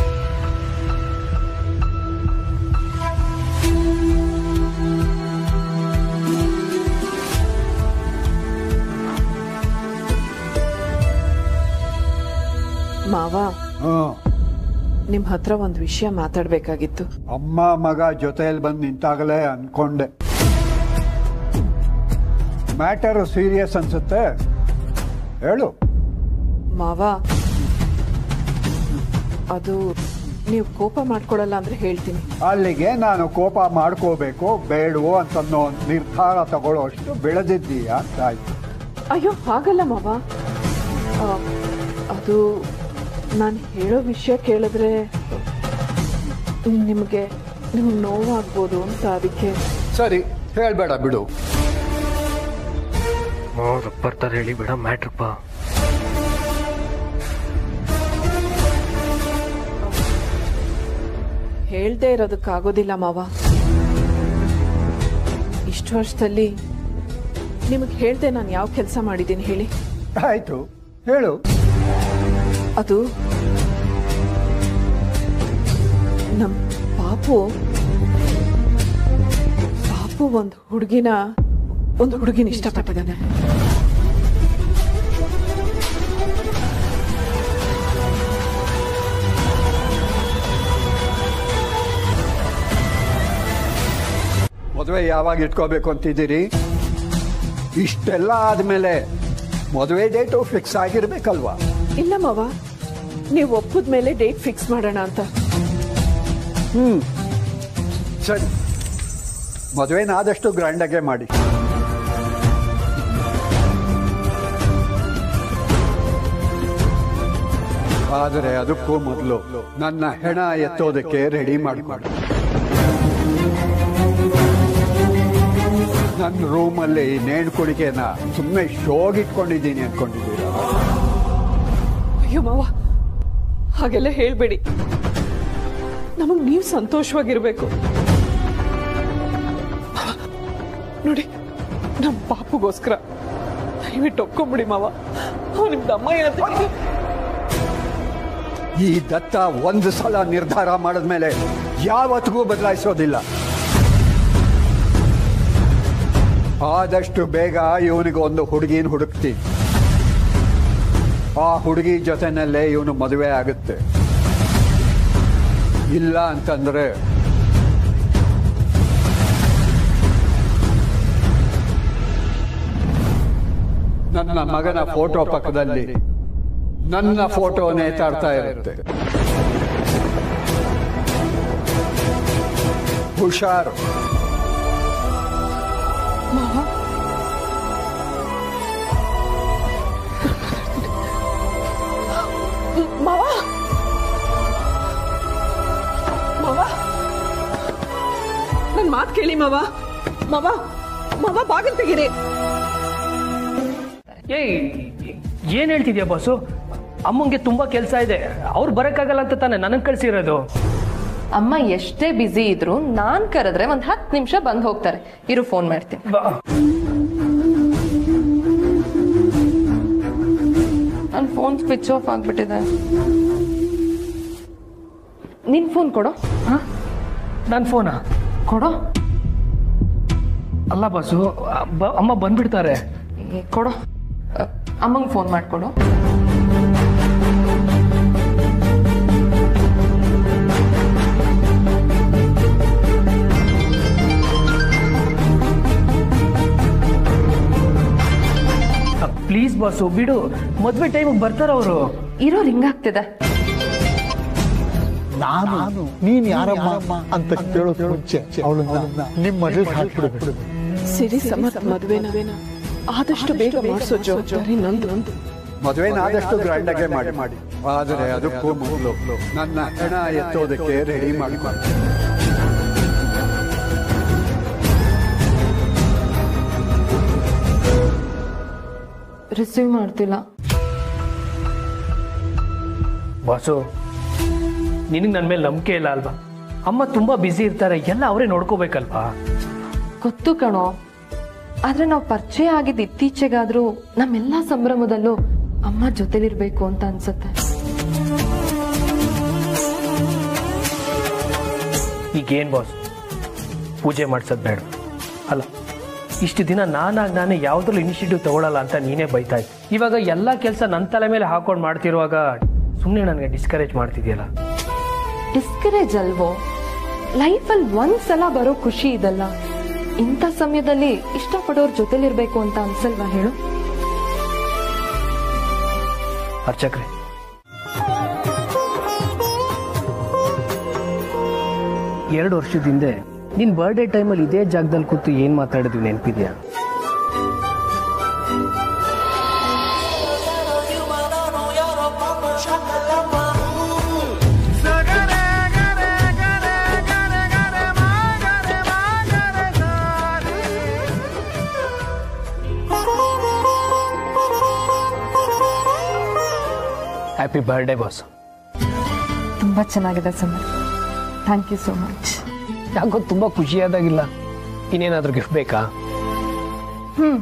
ಮಾವ ನಿಮ್ ಹತ್ರ ಒಂದ್ ವಿಷಯ ಮಾತಾಡ್ಬೇಕಾಗಿತ್ತು ಅಮ್ಮ ಮಗ ಜೊತೆಯಲ್ಲಿ ಬಂದು ನಿಂತಾಗಲೇ ಅನ್ಕೊಂಡೆ ಮ್ಯಾಟರ್ ಸೀರಿಯಸ್ ಅನ್ಸುತ್ತೆ ಹೇಳು ಮಾವ ಅದು ನೀವು ಕೋಪ ಮಾಡ್ಕೊಡಲ್ಲ ಅಂದ್ರೆ ಹೇಳ್ತೀನಿ ಅಲ್ಲಿಗೆ ನಾನು ಕೋಪ ಮಾಡ್ಕೋಬೇಕು ಬೇಡವೋ ಅಂತನ್ನೋ ಒಂದ್ ನಿರ್ಧಾರ ತಗೊಳ್ಳೋ ಅಷ್ಟು ಬೆಳೆದಿದ್ದೀಯ ಅಂತಾಯ್ತು ಅಯ್ಯೋ ಹಾಗಲ್ಲ ಮಾವ ಆ, ಅದು ನಾನು ಹೇಳೋ ವಿಷಯ ಕೇಳಿದ್ರೆ ನಿಮಗೆ ನಿಮ್ಗೆ ನೋವಾಗ್ಬೋದು ಅಂತ ಅದಕ್ಕೆ ಸರಿ ಹೇಳ್ಬೇಡ ಬಿಡು ಬರ್ತಾರೆ ಹೇಳಿ ಬಿಡ ಮ್ಯಾಟ್ರಪ್ಪ ಹೇಳ್ದೇ ಇರೋದಕ್ಕಾಗೋದಿಲ್ಲ ಮಾವ ಇಷ್ಟು ವರ್ಷದಲ್ಲಿ ನಿಮಗೆ ಹೇಳ್ದೆ ನಾನು ಯಾವ ಕೆಲಸ ಮಾಡಿದ್ದೀನಿ ಹೇಳಿ ಆಯ್ತು ಹೇಳು ಅದು ನಮ್ ಪಾಪು ಪಾಪು ಒಂದು ಹುಡುಗಿನ ಒಂದು ಹುಡುಗಿನ ಇಷ್ಟಪಟ್ಟಿದ್ದಾನೆ ಮದುವೆ ಯಾವಾಗ ಇಟ್ಕೋಬೇಕು ಅಂತಿದ್ದೀರಿ ಇಷ್ಟೆಲ್ಲ ಆದ್ಮೇಲೆ ಮದುವೆ ಡೇಟು ಫಿಕ್ಸ್ ಆಗಿರ್ಬೇಕಲ್ವಾ ಇಲ್ಲ ಮಾವ ನೀವು ಒಪ್ಪದ ಮೇಲೆ ಡೇಟ್ ಫಿಕ್ಸ್ ಮಾಡೋಣ ಅಂತ ಹ್ಮ್ ಸರಿ ಮದುವೆನ ಆದಷ್ಟು ಗ್ರ್ಯಾಂಡಾಗೆ ಮಾಡಿ ಆದರೆ ಅದಕ್ಕೂ ಮೊದಲು ನನ್ನ ಹೆಣ ಎತ್ತೋದಕ್ಕೆ ರೆಡಿ ಮಾಡಿಕೊಡಿ ನನ್ನ ರೂಮಲ್ಲಿ ನೇಣು ಕುಡಿಕೆನ ಸುಮ್ಮನೆ ಶೋಗಿಟ್ಕೊಂಡಿದ್ದೀನಿ ಅನ್ಕೊಂಡಿದ್ದೀರಾ ಅಯ್ಯೋ ಮಾವ ಹಾಗೆಲ್ಲ ಹೇಳ್ಬೇಡಿ ನಮಗ್ ನೀವು ಸಂತೋಷವಾಗಿರ್ಬೇಕು ಮಾವ, ನೋಡಿ ನಮ್ಮ ಪಾಪುಗೋಸ್ಕರ ದಯವಿಟ್ಟು ಒಪ್ಕೊಂಬಿಡಿ ಮಾವ ಅವ್ ನಿಮ್ ತಮ್ಮ ಏನಂತ ಈ ದತ್ತ ಒಂದು ಸಲ ನಿರ್ಧಾರ ಮಾಡಿದ್ಮೇಲೆ ಯಾವತ್ತಿಗೂ ಬದಲಾಯಿಸೋದಿಲ್ಲ ಆದಷ್ಟು ಬೇಗ ಇವನಿಗೆ ಒಂದು ಹುಡುಗಿನ ಹುಡುಕ್ತೀನಿ ಆ ಹುಡುಗಿ ಜೊತೆನಲ್ಲೇ ಇವನು ಮದುವೆ ಆಗುತ್ತೆ ಇಲ್ಲ ಅಂತಂದ್ರೆ ನನ್ನ ಮಗನ ಫೋಟೋ ಪಕ್ಕದಲ್ಲಿ ನನ್ನ ಫೋಟೋ ನೇತಾಡ್ತಾ ಇರುತ್ತೆ ಹುಷಾರು ಮಾವ ಮಾವ ಮಾವ ನನ್ ಮಾತ್ ಕೇಳಿ ಮಾವ ಮಾವ ಮಾವ ಬಾಗಿಲ್ ತೆಗೀರಿ ಏಯ್ ಏನ್ ಹೇಳ್ತಿದ್ಯಾ ಬಾಸು ಅಮ್ಮಂಗೆ ತುಂಬಾ ಕೆಲಸ ಇದೆ ಅವ್ರು ಬರಕ್ಕಾಗಲ್ಲ ಅಂತ ತಾನೆ ನನಗ್ ಕಳ್ಸಿರೋದು ಅಮ್ಮ ಎಷ್ಟೇ ಬ್ಯುಸಿ ಇದ್ರು ನಾನ್ ಕರೆದ್ರೆ ಒಂದ್ ಹತ್ತು ನಿಮಿಷ ಬಂದ್ ಹೋಗ್ತಾರೆ ಇರು ಫೋನ್ ಮಾಡ್ತೀನಿ ನನ್ನ ಫೋನ್ ಸ್ವಿಚ್ ಆಫ್ ಆಗ್ಬಿಟ್ಟಿದೆ ನಿನ್ ಫೋನ್ ಕೊಡು ನನ್ನ ಫೋನಾ ಕೊಡು ಅಲ್ಲ ಬಾಸು ಬ- ಅಮ್ಮ ಬಂದ್ಬಿಡ್ತಾರೆ ಏ, ಕೊಡು ಅಮ್ಮಂಗೆ ಫೋನ್ ಮಾಡ್ಕೊಡು ಪ್ಲೀಸ್ ಬಾಸು ಬಿಡು ಮದ್ವೆ ಟೈಮಿಗೆ ಬರ್ತಾರ ಅವರು ಇರೋ ರಿಂಗ್ ಆಗ್ತಿದೆ ನಾನು ನೀನ್ ಯಾರಮ್ಮ ಅಂತ ಕೇಳೋಕೆ ಮುಂಚೆ ಅವಳನ್ನ ನಿಮ್ಮ ಮದುವೆ ಹಾಕ್ಬಿಡ್ಬೇಕು ಸಿರಿ ಸಮತ್ ಮದ್ವೆನ ಆದಷ್ಟು ಬೇಗ ಮಾಡಿಸೋ ಜವಾಬ್ದಾರಿ ನಂದು ನಂದು ಮದುವೆನ ಆದಷ್ಟು ಗ್ರ್ಯಾಂಡಾಗೆ ಮಾಡಿ ಮಾಡಿ ಆದರೆ ಅದಕ್ಕೂ ಮೊದಲು ನನ್ನ ಹೆಣ ಎತ್ತೋದಕ್ಕೆ ರೆಡಿ ಮಾಡಿ ರಿಸೀವ್ ಮಾಡ್ತಿಲ್ಲ ಬಾಸು ನಿನಗೆ ನನ್ನ ಮೇಲೆ ನಂಬಿಕೆ ಇಲ್ಲ ಅಲ್ವಾ ಅಮ್ಮ ತುಂಬಾ ಬ್ಯುಸಿ ಇರ್ತಾರೆ ಎಲ್ಲ ಅವರೇ ನೋಡ್ಕೋಬೇಕಲ್ವಾ ಗೊತ್ತು ಕಣೋ ಆದ್ರೆ ನಾವು ಪರಿಚಯ ಆಗಿದ್ದು ಇತ್ತೀಚೆಗಾದ್ರೂ ನಮ್ಮೆಲ್ಲಾ ಸಂಭ್ರಮದಲ್ಲೂ ಅಮ್ಮ ಜೊತೆಲಿರ್ಬೇಕು ಅಂತ ಅನ್ಸುತ್ತೆ ಈಗೇನ್ ಬಾಸ್ ಪೂಜೆ ಮಾಡ್ಸೋದು ಬೇಡ ಅಲ್ಲ ಇಷ್ಟು ದಿನ ನಾನಾಗಿ ನಾನೇ ಯಾವ್ದ್ರಲ್ಲೂ ಇನಿಷಿಯೇಟಿವ್ ತಗೊಳಲ್ಲ ಅಂತ ನೀನೇ ಬೈತಾ ಇದ್ದೆ ಇವಾಗ ಎಲ್ಲ ಕೆಲಸ ನನ್ನ ತಲೆ ಮೇಲೆ ಹಾಕೊಂಡು ಮಾಡ್ತಿರುವಾಗ ಸುಮ್ಮನೆ ನನಗೆ ಡಿಸ್ಕರೇಜ್ ಮಾಡ್ತಿದ್ಯಲ್ಲ ಡಿಸ್ಕರೇಜ್ ಅಲ್ವೋ ಲೈಫಲ್ಲಿ ಒಂದ್ಸಲ ಬರೋ ಖುಷಿ ಇದಲ್ಲ ಇಂಥ ಸಮಯದಲ್ಲಿ ಇಷ್ಟಪಡೋರ್ ಜೊತೆಲಿರ್ಬೇಕು ಅಂತ ಅನ್ಸಲ್ವಾ ಹೇಳು ಅರ್ಚಕ್ರೆ ಎರಡು ವರ್ಷದ ಹಿಂದೆ ನಿನ್ ಬರ್ಡೇ ಟೈಮಲ್ಲಿ ಇದೇ ಜಾಗದಲ್ಲಿ ಕೂತು ಏನ್ ಮಾತಾಡಿದ್ವಿ ನೆನಪಿದ್ಯಾ ಹ್ಯಾಪಿ ಬರ್ಡೇ ಬಾಸ್ ತುಂಬ ಚೆನ್ನಾಗಿದೆ Samar thank you so much ಯಾಕೋ ತುಂಬ ಖುಷಿಯಾದಾಗಿಲ್ಲ ಇನ್ನೇನಾದ್ರೂ ಗಿಫ್ಟ್ ಬೇಕಾ ಹ್ಮ್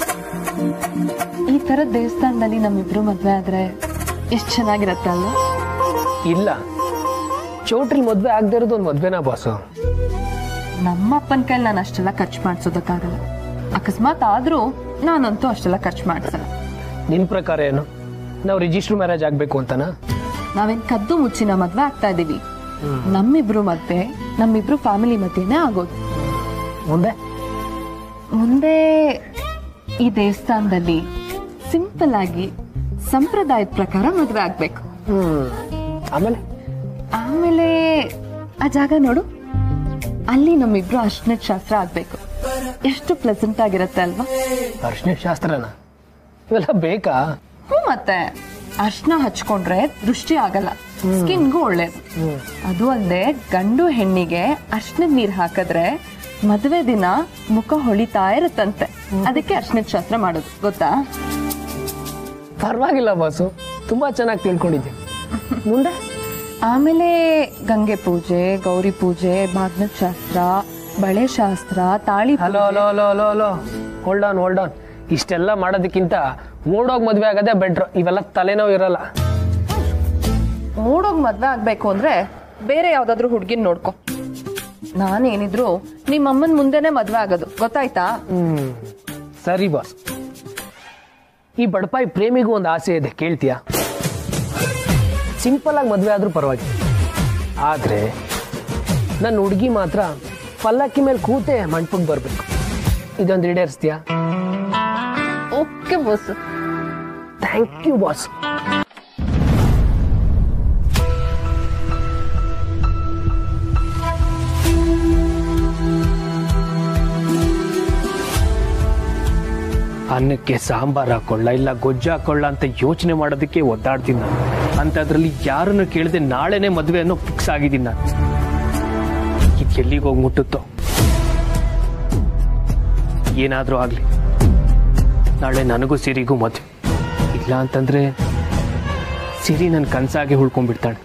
ಈ ತರ ದೇವಸ್ಥಾನದಲ್ಲಿ ನಮ್ಮಿಬ್ರು ಮದ್ವೆ ಆದ್ರೆ ಎಷ್ಟು ಚೆನ್ನಾಗಿರತ್ತೆ ಅಲ್ವಾ ಇಲ್ಲ ಚೌಟ್ರಿ ಮದ್ವೆ ಆಗದೆ ಇರೋದು ಒಂದು ಮದ್ವೆನಾ ಬಾಸು ನಮ್ಮ ಅಪ್ಪನ ಕೈಲಿ ನಾನು ಅಷ್ಟೆಲ್ಲ ಖರ್ಚು ಮಾಡಿಸೋದಕ್ಕಾಗಲ್ಲ ಅಕಸ್ಮಾತ್ ಆದ್ರೂ ನಾನಂತೂ ಅಷ್ಟೆಲ್ಲ ಖರ್ಚು ಮಾಡಿಸಲ್ಲ ನಿನ್ ಪ್ರಕಾರ ಏನು ನಾವು ರಿಜಿಸ್ಟರ್ ಮ್ಯಾರೇಜ್ ಆಗ್ಬೇಕು ಅಂತನಾ ನಾವೇನ್ ಕದ್ದು ಮುಚ್ಚಿನ ಮದ್ವೆ ಆಗ್ತಾ ಇದೀವಿ ನಮ್ಮಿಬ್ರು ಮದ್ವೆ ನಮ್ಮಿಬ್ರು ಫ್ಯಾಮಿಲಿ ಮಧ್ಯೆನೇ ಆಗೋದು ಮುಂದೆ ಮುಂದೆ ಈ ದೇವಸ್ಥಾನದಲ್ಲಿ ಸಿಂಪಲ್ ಆಗಿ ಸಂಪ್ರದಾಯದ ಪ್ರಕಾರ ಮದ್ವೆ ಆಗ್ಬೇಕು ಆಮೇಲೆ ಆಮೇಲೆ ಆ ಜಾಗ ನೋಡು ಅಲ್ಲಿ ನಮ್ಮಿಬ್ರು ಅರ್ಶನದ ಶಾಸ್ತ್ರ ಆಗ್ಬೇಕು ಎಷ್ಟು ಪ್ಲೆಸೆಂಟ್ ಆಗಿರತ್ತೆ ಅಲ್ವಾ ಅರ್ಶಿನ ಶಾಸ್ತ್ರನ ಇವೆಲ್ಲ ಬೇಕಾ ಹ್ಞೂ ಮತ್ತೆ ಅರ್ಶನ ಹಚ್ಕೊಂಡ್ರೆ ದೃಷ್ಟಿ ಆಗಲ್ಲ ಸ್ಕಿನ್ಗೂ ಒಳ್ಳೇದು ಅದು ಅಲ್ಲದೆ ಗಂಡು ಹೆಣ್ಣಿಗೆ ಅರ್ಶನದ ನೀರ್ ಹಾಕಿದ್ರೆ ಮದುವೆ ದಿನ ಮುಖ ಹೊಳಿತಾ ಇರುತ್ತಂತೆ ಅದಕ್ಕೆ ಅರ್ಶನದ ಶಾಸ್ತ್ರ ಮಾಡೋದು ಗೊತ್ತಾ ಪರವಾಗಿಲ್ಲ ಬಾಸು ತುಂಬಾ ಚೆನ್ನಾಗಿ ತಿಳ್ಕೊಂಡಿದ್ದೆ ಮುಂದೆ ಆಮೇಲೆ ಗಂಗೆ ಪೂಜೆ ಗೌರಿ ಪೂಜೆ ಬಾಗ್ನದ ಶಾಸ್ತ್ರ ಬಳೆ ಶಾಸ್ತ್ರ ತಾಳಿ hello hello hello hello hello hold on hold on ಇಷ್ಟೆಲ್ಲ ಮಾಡೋದಕ್ಕಿಂತ ಓಡೋಗ್ ಮದ್ವೆ ಆಗೋದೇ ಬೆಟ್ರು ಇವೆಲ್ಲ ತಲೆನೋವು ಇರಲ್ಲ ಮೂಡೋಗ್ ಮದ್ವೆ ಆಗ್ಬೇಕು ಅಂದ್ರೆ ಬೇರೆ ಯಾವ್ದಾದ್ರು ಹುಡ್ಗಿನ್ ನೋಡ್ಕೊ ನಾನೇನಿದ್ರು ನಿಮ್ಮ ಅಮ್ಮನ್ ಮುಂದೆನೆ ಮದ್ವೆ ಆಗೋದು ಗೊತ್ತಾಯ್ತಾ ಹ್ಮ್ ಸರಿ ಬಾಸ್ ಈ ಬಡಪಾಯಿ ಪ್ರೇಮಿಗೂ ಒಂದು ಆಸೆ ಇದೆ ಕೇಳ್ತೀಯಾ ಸಿಂಪಲ್ ಆಗಿ ಮದುವೆ ಆದ್ರೂ ಪರವಾಗಿಲ್ಲ ಆದ್ರೆ ನನ್ನ ಹುಡುಗಿ ಮಾತ್ರ ಪಲ್ಲಕ್ಕಿ ಮೇಲೆ ಕೂತೆ ಮಂಟಪಕ್ಕೆ ಬರ್ಬೇಕು ಇದೊಂದು ಈಡೇರಿಸ್ತೀಯಾ okay boss thank you boss ಅನ್ನಕ್ಕೆ ಸಾಂಬಾರ್ ಹಾಕೊಳ್ಳ ಇಲ್ಲ ಗೊಜ್ಜು ಹಾಕೊಳ್ಳ ಅಂತ ಯೋಚನೆ ಮಾಡೋದಕ್ಕೆ ಒದ್ದಾಡ್ತೀನಿ ನಾನು ಅಂಥದ್ರಲ್ಲಿ ಯಾರನ್ನು ಕೇಳದೆ ನಾಳೆನೇ ಮದುವೆ ಅನ್ನೋ ಫಿಕ್ಸ್ ಆಗಿದ್ದೀನಿ ನಾನು ಇದು ಎಲ್ಲಿಗೆ ಹೋಗಿ ಮುಟ್ಟುತ್ತೋ ಏನಾದರೂ ಆಗಲಿ ನಾಳೆ ನನಗೂ ಸಿರಿಗೂ ಮದುವೆ ಇಲ್ಲ ಅಂತಂದ್ರೆ ಸಿರಿ ನನ್ನ ಕನಸಾಗಿ ಉಳ್ಕೊಂಡ್ಬಿಡ್ತಾಳೆ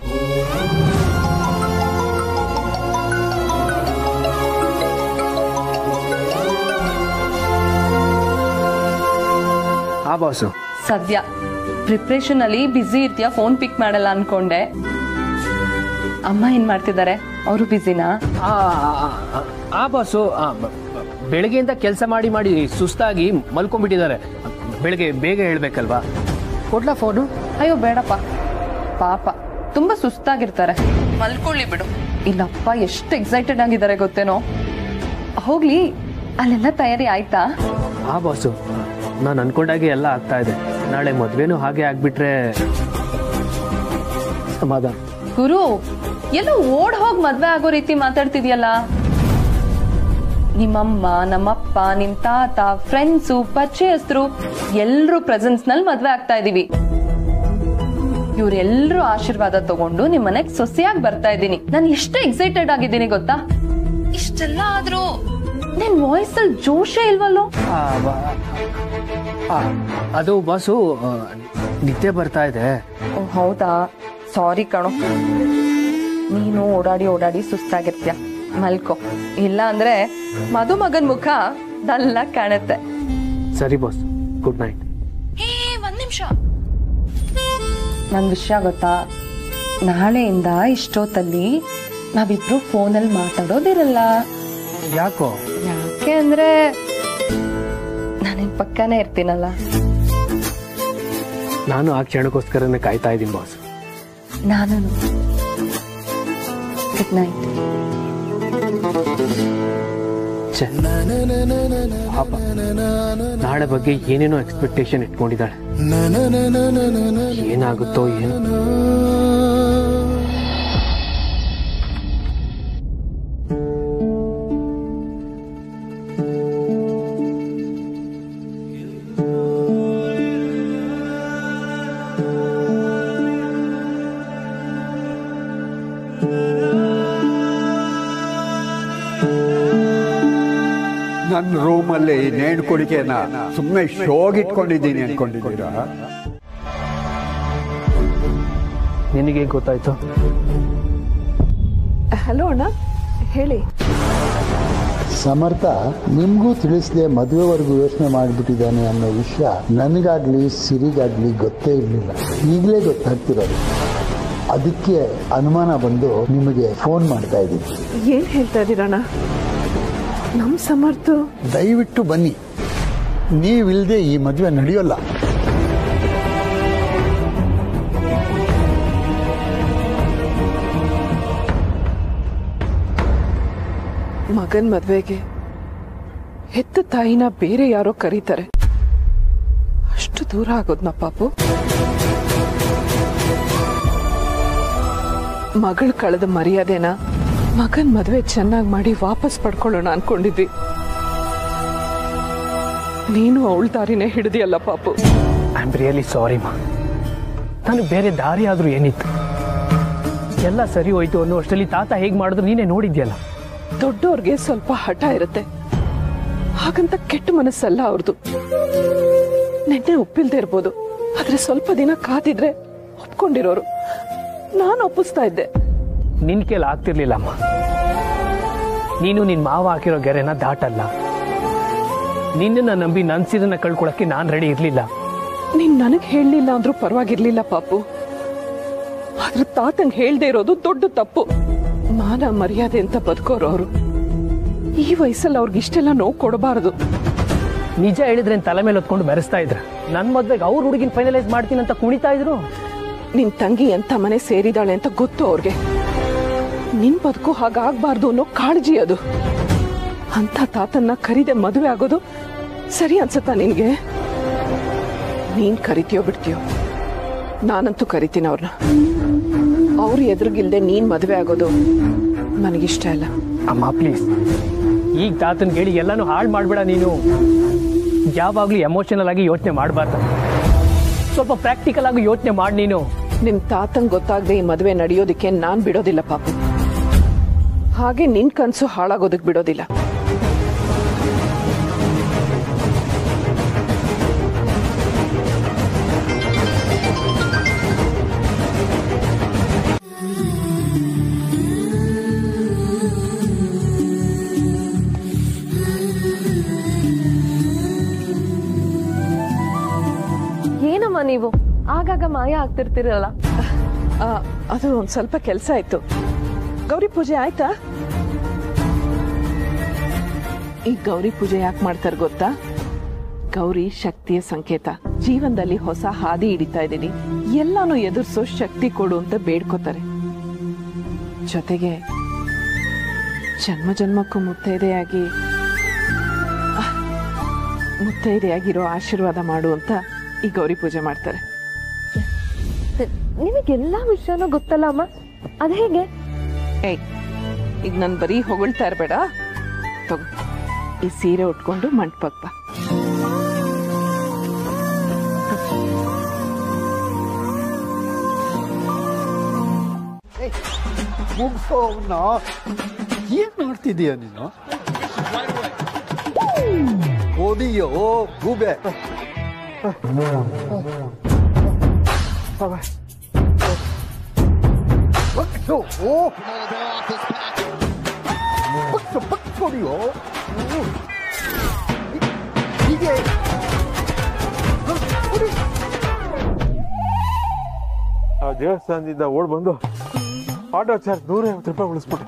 ಆ ಬಾಸು ಸದ್ಯ ಪ್ರಿಪ್ರೇಷನ್ ಅಲ್ಲಿ ಬ್ಯುಸಿ ಇರ್ತೀಯ ಫೋನ್ ಪಿಕ್ ಮಾಡಲ್ಲ ಅನ್ಕೊಂಡೆ ಅಮ್ಮ ಏನ್ ಮಾಡ್ತಿದ್ದಾರೆ ಅವರು ಬ್ಯುಸಿನಾ ಆ, ಆ, ಆ, ಆ ಬಾಸು ಆ, ಬ- ಬ- ಬೆಳಗ್ಗೆಯಿಂದ ಕೆಲಸ ಮಾಡಿ ಮಾಡಿ ಸುಸ್ತಾಗಿ ಮಲ್ಕೊಂಡ್ಬಿಟ್ಟಿದ್ದಾರೆ ಬೆಳಗ್ಗೆ ಬೇಗ ಹೇಳ್ಬೇಕಲ್ವಾ ಕೊಡ್ಲಾ ಫೋನು ಅಯ್ಯೋ ಬೇಡಪ್ಪ ಪಾಪ ತುಂಬಾ ಸುಸ್ತಾಗಿರ್ತಾರೆ ಮಲ್ಕೊಳ್ಳಿ ಬಿಡು ಇಲ್ಲಪ್ಪ ಎಷ್ಟು ಎಕ್ಸೈಟೆಡ್ ಆಗಿದ್ದಾರೆ ಗೊತ್ತೇನೋ ಹೋಗ್ಲಿ ಅಲ್ಲೆಲ್ಲ ತಯಾರಿ ಆಯ್ತಾ ಆ ಬಾಸು ನಾನು ಅನ್ಕೊಂಡಾಗೆ ಎಲ್ಲ ಆಗ್ತಾ ಇದೆ ನಾಳೆ ಮದ್ವೆನೂ ಹಾಗೆ ಆಗ್ಬಿಟ್ರೆ ಸಮಾಧಾನ ಗುರು ಎಲ್ಲ ಓಡ್ ಹೋಗ್ ಮದ್ವೆ ಆಗೋ ರೀತಿ ಮಾತಾಡ್ತಿದ್ಯಲ್ಲ ನಿಮ್ಮಮ್ಮ ನಮ್ಮಪ್ಪ ನಿಮ್ ತಾತ ಫ್ರೆಂಡ್ಸು ಪರಿಚಯಸ್ಥರು ಎಲ್ರೂ ಪ್ರೆಸೆನ್ಸ್ ನಲ್ಲಿ ಮದ್ವೆ ಆಗ್ತಾ ಇದೀವಿ ಇವ್ರೆಲ್ರೂ ಆಶೀರ್ವಾದ ತಗೊಂಡು ನಿಮ್ ಮನೆಗ್ ಸೊಸೆಯಾಗಿ ಬರ್ತಾ ಇದ್ದೀನಿ ನಾನು ಎಷ್ಟು ಎಕ್ಸೈಟೆಡ್ ಆಗಿದ್ದೀನಿ ಗೊತ್ತಾ ಇಷ್ಟೆಲ್ಲ ಆದ್ರೂ ನಿನ್ ವಾಯ್ಸ್ ಅಲ್ಲಿ ಜೋಶೇ ಇಲ್ವಲ್ಲೋ ಆ, ಬ- ಆ, ಅದು ಬಾಸು ಆ, ನಿದ್ದೆ ಬರ್ತಾ ಇದೆ ಓ, ಹೌದಾ ಸಾರಿ ಕಣೋ ನೀನು ಓಡಾಡಿ ಓಡಾಡಿ ಸುಸ್ತಾಗಿರ್ತೀಯ ಮಲ್ಕೋ ಇಲ್ಲ ಅಂದ್ರೆ ಮಧುಮಗನ್ ಮುಖ ಡಲ್ಲಾಗ್ ಕಾಣುತ್ತೆ ಸರಿ ಬಾಸ್ ಗುಡ್ ನೈಟ್ ಒಂದ್ ನಿಮಿಷ ನನ್ ವಿಷಯ ಗೊತ್ತಾ ನಾಳೆಯಿಂದ ಇಷ್ಟೊತ್ತಲ್ಲಿ ನಾವಿಬ್ರು ಫೋನಲ್ಲಿ ಮಾತಾಡೋದಿರಲ್ಲ ಯಾಕೋ ಯಾಕೆ ಅಂದ್ರೆ ನಾನಿನ್ ಪಕ್ಕನೇ ಇರ್ತೀನಲ್ಲ ನಾನು ಆ ಕ್ಷಣಕ್ಕೋಸ್ಕರನೇ ಕಾಯ್ತಾ ಇದ್ದೀನಿ ಬಾಸ್ ನಾನು ಗುಡ್ ನೈಟ್ ಛೆ. ಪಾಪ ನಾಳೆ ಬಗ್ಗೆ ಏನೇನೋ ಎಕ್ಸ್ಪೆಕ್ಟೇಷನ್ ಇಟ್ಕೊಂಡಿದ್ದಾಳೆ ಏನಾಗುತ್ತೋ ಏನು ನನ್ನ ರೂಮಲ್ಲಿ ನೇಣು ಕೊಡಿಕೆನ ಸುಮ್ಮನೆ ಶೋಗ್ ಇಟ್ಕೊಂಡಿದ್ದೀನಿ ಅನ್ಕೊಂಡಿದ್ದೀರಾ ನಿನಗೆ ಗೊತ್ತಾಯ್ತು ಹಲೋ ಅಣ್ಣ ಹೇಳಿ ಸಮರ್ಥ ನಿಮಗೂ ತಿಳಿಸದೆ ಮದುವೆವರೆಗೂ ಯೋಚನೆ ಮಾಡಿಬಿಟ್ಟಿದ್ದಾನೆ ಅನ್ನೋ ವಿಷಯ ನನಗಾಗ್ಲಿ ಸಿರಿಗಾಗ್ಲಿ ಗೊತ್ತೇ ಇರಲಿಲ್ಲ ಈಗಲೇ ಗೊತ್ತಾಗ್ತಿರೋದು ಅದಕ್ಕೆ ಅನುಮಾನ ಬಂದು ನಿಮಗೆ ಫೋನ್ ಮಾಡ್ತಾ ಇದ್ದೀನಿ ಏನ್ ಹೇಳ್ತಾ ಇದೀರಣ್ಣ ನಮ್ ಸಮರ್ಥ ದಯವಿಟ್ಟು ಬನ್ನಿ ನೀವಿಲ್ಲದೆ ಈ ಮದುವೆ ನಡೆಯೋಲ್ಲ ಮಗನ್ ಮದ್ವೆಗೆ ಹೆತ್ತ ತಾಯಿನ ಬೇರೆ ಯಾರೋ ಕರೀತಾರೆ ಅಷ್ಟು ದೂರ ಆಗೋದ್ನ ಪಾಪು ಮಗಳು ಕಳೆದ ಮರ್ಯಾದೆನ ಮಗನ್ ಮದ್ವೆ ಚೆನ್ನಾಗಿ ಮಾಡಿ ವಾಪಸ್ ಪಡ್ಕೊಳ್ಳೋಣ ಅನ್ಕೊಂಡಿದ್ವಿ ನೀನು ಅವಳ ದಾರಿನೇ ಹಿಡಿದಿಯಲ್ಲ ಪಾಪು ಐ ಆಮ್ ರಿಯಲಿ ಸಾರಿ ಮಾ ನನಗೆ ಬೇರೆ ದಾರಿ ಆದರೂ ಏನಿತ್ತು ಎಲ್ಲ ಸರಿ ಹೋಯ್ತು ಅನ್ನೋ ಅಷ್ಟರಲ್ಲಿ ತಾತ ಹೇಗೆ ಮಾಡಿದ್ರು ನೀನೇ ನೋಡಿದ್ಯಲ್ಲ ದೊಡ್ಡವ್ರಿಗೆ ಸ್ವಲ್ಪ ಹಠ ಇರುತ್ತೆ ಹಾಗಂತ ಕೆಟ್ಟ ಮನಸ್ಸಲ್ಲ ಅವ್ರದ್ದು ನೆನ್ನೆ ಒಪ್ಪಿಲ್ದೇ ಇರ್ಬೋದು ಆದ್ರೆ ಸ್ವಲ್ಪ ದಿನ ಕಾದಿದ್ರೆ ಒಪ್ಕೊಂಡಿರೋರು ನಾನು ಒಪ್ಪಿಸ್ತಾ ಇದ್ದೆ ನಿನ್ ಕೇಳಿ ಆಗ್ತಿರ್ಲಿಲ್ಲಮ್ಮ ನೀನು ನಿನ್ ಮಾವ ಹಾಕಿರೋ ಗೆರೆನ ದಾಟಲ್ಲ ನಿನ್ನನ್ನ ನಂಬಿ ನನ್ ಸೀರನ್ನ ಕಳ್ಕೊಳಕ್ಕೆ ನಾನ್ ರೆಡಿ ಇರ್ಲಿಲ್ಲ ನೀನ್ ನನಗ್ ಹೇಳಲಿಲ್ಲ ಅಂದ್ರೂ ಪರವಾಗಿರ್ಲಿಲ್ಲ ಪಾಪು ಆದ್ರೆ ತಾತಂಗ್ ಹೇಳ್ದೆ ಇರೋದು ದೊಡ್ಡ ತಪ್ಪು ಮಾನ ಮರ್ಯಾದೆ ಅಂತ ಬದುಕೋರು ಅವರು ಈ ವಯಸ್ಸಲ್ಲಿ ಅವ್ರಿಗೆ ಇಷ್ಟೆಲ್ಲ ನೋವು ಕೊಡಬಾರದು ನಿಜ ಹೇಳಿದ್ರೆ ತಲೆ ಮೇಲೆ ಹೊತ್ಕೊಂಡು ಮೆರೆಸ್ತಾ ಇದ್ರ ನನ್ ಮದ್ವೆಗೆ ಅವ್ರ ಹುಡುಗಿನ ಫೈನಲೈಸ್ ಮಾಡ್ತೀನಿ ಅಂತ ಕುಣಿತಾ ಇದ್ರು ನಿನ್ ತಂಗಿ ಎಂತ ಮನೆ ಸೇರಿದಾಳೆ ಅಂತ ಗೊತ್ತು ಅವ್ರಿಗೆ ನಿನ್ ಬದುಕು ಹಾಗಾಗ್ಬಾರ್ದು ಅನ್ನೋ ಕಾಳಜಿ ಅದು ಅಂತ ತಾತನ್ನ ಕರಿದೆ ಮದುವೆ ಆಗೋದು ಸರಿ ಅನ್ಸತ್ತಾ ನಿನ್ಗೆ ನೀನ್ ಕರಿತೀಯೋ ಬಿಡ್ತೀಯೋ ನಾನಂತೂ ಕರಿತೀನಿ ಅವ್ರನ್ನ ಅವ್ರು ಎದುರುಗಿಲ್ದೆ ನೀನ್ ಮದುವೆ ಆಗೋದು ನನಗಿಷ್ಟ ಇಲ್ಲ ಅಮ್ಮ ಪ್ಲೀಸ್ ಈಗ ತಾತನ್ ಹೇಳಿ ಎಲ್ಲಾನು ಹಾಳು ಮಾಡ್ಬೇಡ ನೀನು ಯಾವಾಗ್ಲೂ ಎಮೋಷನಲ್ ಆಗಿ ಯೋಚನೆ ಮಾಡಬಾರ್ದು ಸ್ವಲ್ಪ ಪ್ರಾಕ್ಟಿಕಲ್ ಆಗಿ ಯೋಚನೆ ಮಾಡಿ ನೀನು ನಿಮ್ ತಾತಂಗ್ ಗೊತ್ತಾಗದೆ ಈ ಮದುವೆ ನಡೆಯೋದಕ್ಕೆ ನಾನ್ ಬಿಡೋದಿಲ್ಲ ಪಾಪು ಹಾಗೆ ನಿನ್ ಕನ್ಸು ಹಾಳಾಗೋದಕ್ ಬಿಡೋದಿಲ್ಲ ಏನಮ್ಮ ನೀವು ಆಗಾಗ ಮಾಯ ಆಗ್ತಿರ್ತಿರಲ್ಲ ಆ, ಅದು ಒಂದ್ ಸ್ವಲ್ಪ ಕೆಲ್ಸ ಆಯ್ತು ಗೌರಿ ಪೂಜೆ ಆಯ್ತಾ ಈ ಗೌರಿ ಪೂಜೆ ಯಾಕೆ ಮಾಡ್ತಾರೆ ಗೊತ್ತಾ ಗೌರಿ ಶಕ್ತಿಯ ಸಂಕೇತ ಜೀವನದಲ್ಲಿ ಹೊಸ ಹಾದಿ ಹಿಡಿತಾ ಇದ್ದೀನಿ ಎಲ್ಲಾನು ಎದುರಿಸೋ ಶಕ್ತಿ ಕೊಡು ಅಂತ ಬೇಡ್ಕೋತಾರೆ ಜೊತೆಗೆ ಜನ್ಮ ಜನ್ಮಕ್ಕೂ ಮುತ್ತೈದೆಯಾಗಿ ಆ, ಮುತ್ತೈದೆಯಾಗಿರೋ ಆಶೀರ್ವಾದ ಮಾಡು ಅಂತ ಈ ಗೌರಿ ಪೂಜೆ ಮಾಡ್ತಾರೆ ನಿಮಗೆಲ್ಲಾ ವಿಷಯನೂ ಗೊತ್ತಲ್ಲ ಅಮ್ಮ ಅದ್ ಹೇಗೆ ಏಯ್ ಈಗ ನನ್ ಬರೀ ಹೊಗಳ್ತಾ ಇರ್ಬೇಡ ತಗೋ ಈ ಸೀರೆ ಉಟ್ಕೊಂಡು ಮಂಟಪಕ್ ಬಾ ಮುಗ್ಸೋ ಅವ್ನ ಏನ್ ಮಾಡ್ತಿದೀಯ ನೀನು ಓದಿಯೋ ಗೂಬೆ ಬಗ್ಸು, ಓ. ಬಗ್ಸು, ಬಗ್ಸೋಡಿಯೋ. ಹೀಗೆ ಹೊಡಿ. ಆ ದೇವಸ್ಥಾನದಿಂದ ಓಡ್ ಬಂದು ಆಟೋ ಚಾರ್ಜ್ ನೂರೈವತ್ತು ರೂಪಾಯಿ ಉಳಿಸ್ಬಿಟ್ಟು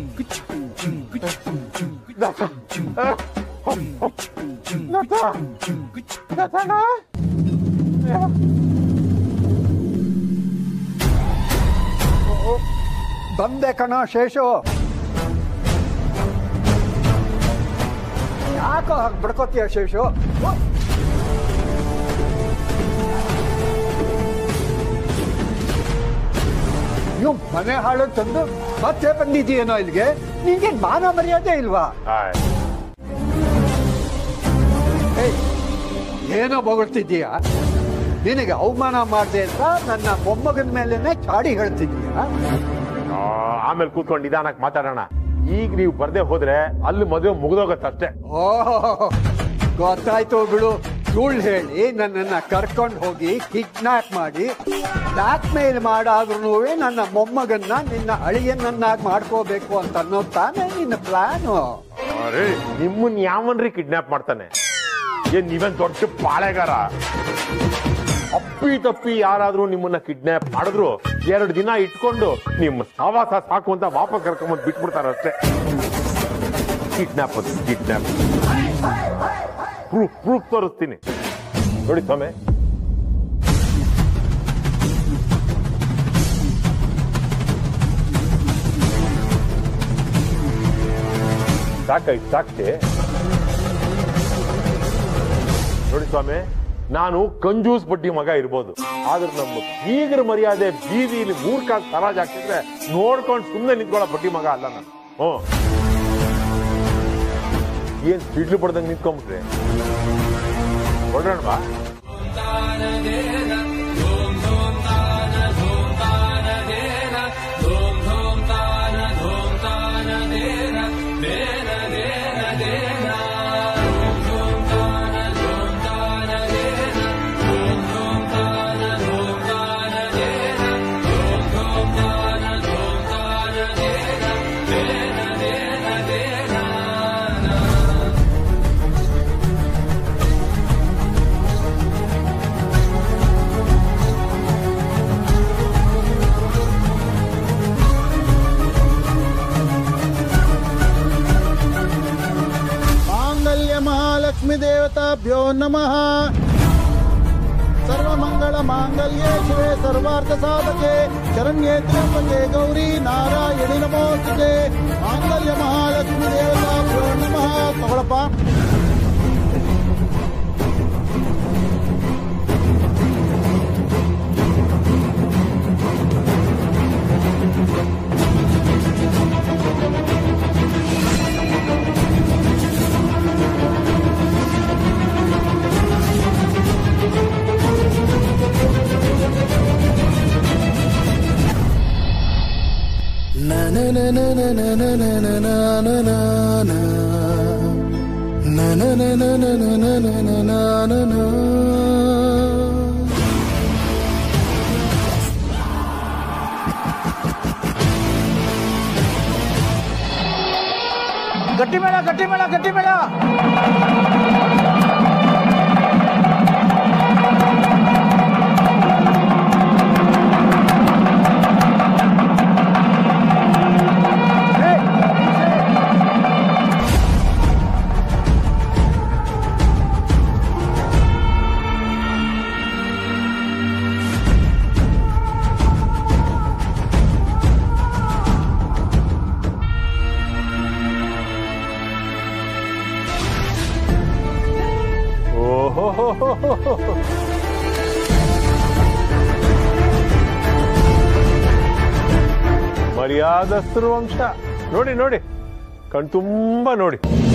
ಬಂದೆ ಕಣ ಶೇಷು ಯಾಕೋ ಹಾಗೆ ಬಡ್ಕೋತೀಯ ಶೇಷು ಓ. ನೀವು ಮನೆ ಹಾಳು ತಂದು ಮತ್ತೆ ಬಂದಿದ್ದೀಯೇನೋ ಇಲ್ಲಿಗೆ ನಿಂಗೆ ಮಾನ ಮರ್ಯಾದೆ ಇಲ್ವಾ ಏಯ್, ಏನೋ ಬೊಗಳ್ತಿದ್ದೀಯ ನಿನಗೆ ಅವಮಾನ ಮಾಡಿದೆ ಅಂತ ನನ್ನ ಮೊಮ್ಮಗನ ಮೇಲೇನೆ ಚಾಡಿ ಹೇಳ್ತಿದ್ದೀಯ ಆ, ಆಮೇಲೆ ಕೂತ್ಕೊಂಡು ನಿಧಾನಕ್ಕೆ ಮಾತಾಡೋಣ ಈಗ ನೀವು ಬರ್ದೇ ಹೋದ್ರೆ ಅಲ್ಲಿ ಮದುವೆ ಮುಗ್ದೋಗತ್ತೆ ಅಷ್ಟೇ ಓ ಗೊತ್ತಾಯ್ತು ಬಿಡು ಸುಳ್ಳು ಹೇಳಿ ನನ್ನನ್ನ ಕರ್ಕೊಂಡು ಹೋಗಿ ಕಿಡ್ನಾಪ್ ಮಾಡಿ ಬ್ಲಾಕ್ ಮೇಲ್ ಮಾಡಾದ್ರೂ ನನ್ನ ಮೊಮ್ಮಗನ್ನ ನಿನ್ನ ಅಳಿಯನನ್ನಾಗಿ ಮಾಡ್ಕೋಬೇಕು ಅಂತ ಅನ್ನೋದು ತಾನೇ ನಿನ್ನ ಪ್ಲಾನು ಅರೆ ನಿಮ್ಮನ್ ಯಾವನ್ರಿ ಕಿಡ್ನಾಪ್ ಮಾಡ್ತಾನೆ ಏನ್ ನೀವೇನ್ ದೊಡ್ಡ ಪಾಳೆಗಾರ ಅಪ್ಪಿ ತಪ್ಪಿ ಯಾರಾದ್ರೂ ನಿಮ್ಮನ್ನ ಕಿಡ್ನಾಪ್ ಮಾಡಿದ್ರು ಎರಡು ದಿನ ಇಟ್ಕೊಂಡು ನಿಮ್ಮ ಸವಾಸ ಸಾಕು ಅಂತ ವಾಪಸ್ ಕರ್ಕೊಂಬಂದು ಬಿಟ್ಬಿಡ್ತಾರ ಅಷ್ಟೇ ಕಿಡ್ನಾಪ್ ಅದು ಕಿಡ್ನಾಪ್ ಪ್ರೂಫ್ ಪ್ರೂಫ್ ತೋರಿಸ್ತೀನಿ ನೋಡಿ ಸ್ವಾಮಿ ಸಾಕಾಯ್ತು ಸಾಕ್ಷಿ ನೋಡಿ ಸ್ವಾಮಿ ನಾನು ಕಂಜೂಸ್ ಬಡ್ಡಿ ಮಗ ಇರ್ಬೋದು ಆದ್ರೆ ನಮ್ಮ ಬೀಗರ ಮರ್ಯಾದೆ ಬೀದಿಲಿ ಮೂರ್ ಕಾಲ್ ಸರಾಜ್ ಹಾಕಿದ್ರೆ ನೋಡ್ಕೊಂಡು ಸುಮ್ಮನೆ ನಿಂತ್ಕೊಳ್ಳೋ ಬಡ್ಡಿ ಮಗ ಅಲ್ಲ ನಾನು ಹ್ಞೂ ಏನ್ ಸಿಡ್ಲು ಪಡ್ದಂಗೆ ನಿಂತ್ಕೊಂಡ್ಬಿಟ್ರೆ ಹೊರಡೋಣವಾ ಮಾಂಗಲ್ಯ ಮಹಾಲಕ್ಷ್ಮಿ ದೇವತಾಭ್ಯೋ ನಮಃ ಸರ್ವಮಂಗಳ ಮಾಂಗಲ್ಯೇ ಶಿವೆ ಸರ್ವಾರ್ಥ ಸಾಧಕೆ ಶರಣ್ಯೇ ತ್ರ್ಯಂಬಕೆ ಗೌರಿ ನಾರಾಯಣಿ ನಮೋಸ್ತುತೆ ಮಾಂಗಲ್ಯ ಮಹಾಲಕ್ಷ್ಮಿ ದೇವತಾಭ್ಯೋ ನಮಃ ತಗೊಳಪ್ಪ ಗಟ್ಟಿ ಮೇಳ ಗಟ್ಟಿ ಮೇಳ ಗಟ್ಟಿ ಮೇಳ ಓಹೋ ಮರ್ಯಾದಸ್ಥರು ವಂಶ ನೋಡಿ ನೋಡಿ ಕಣ್ ತುಂಬಾ ನೋಡಿ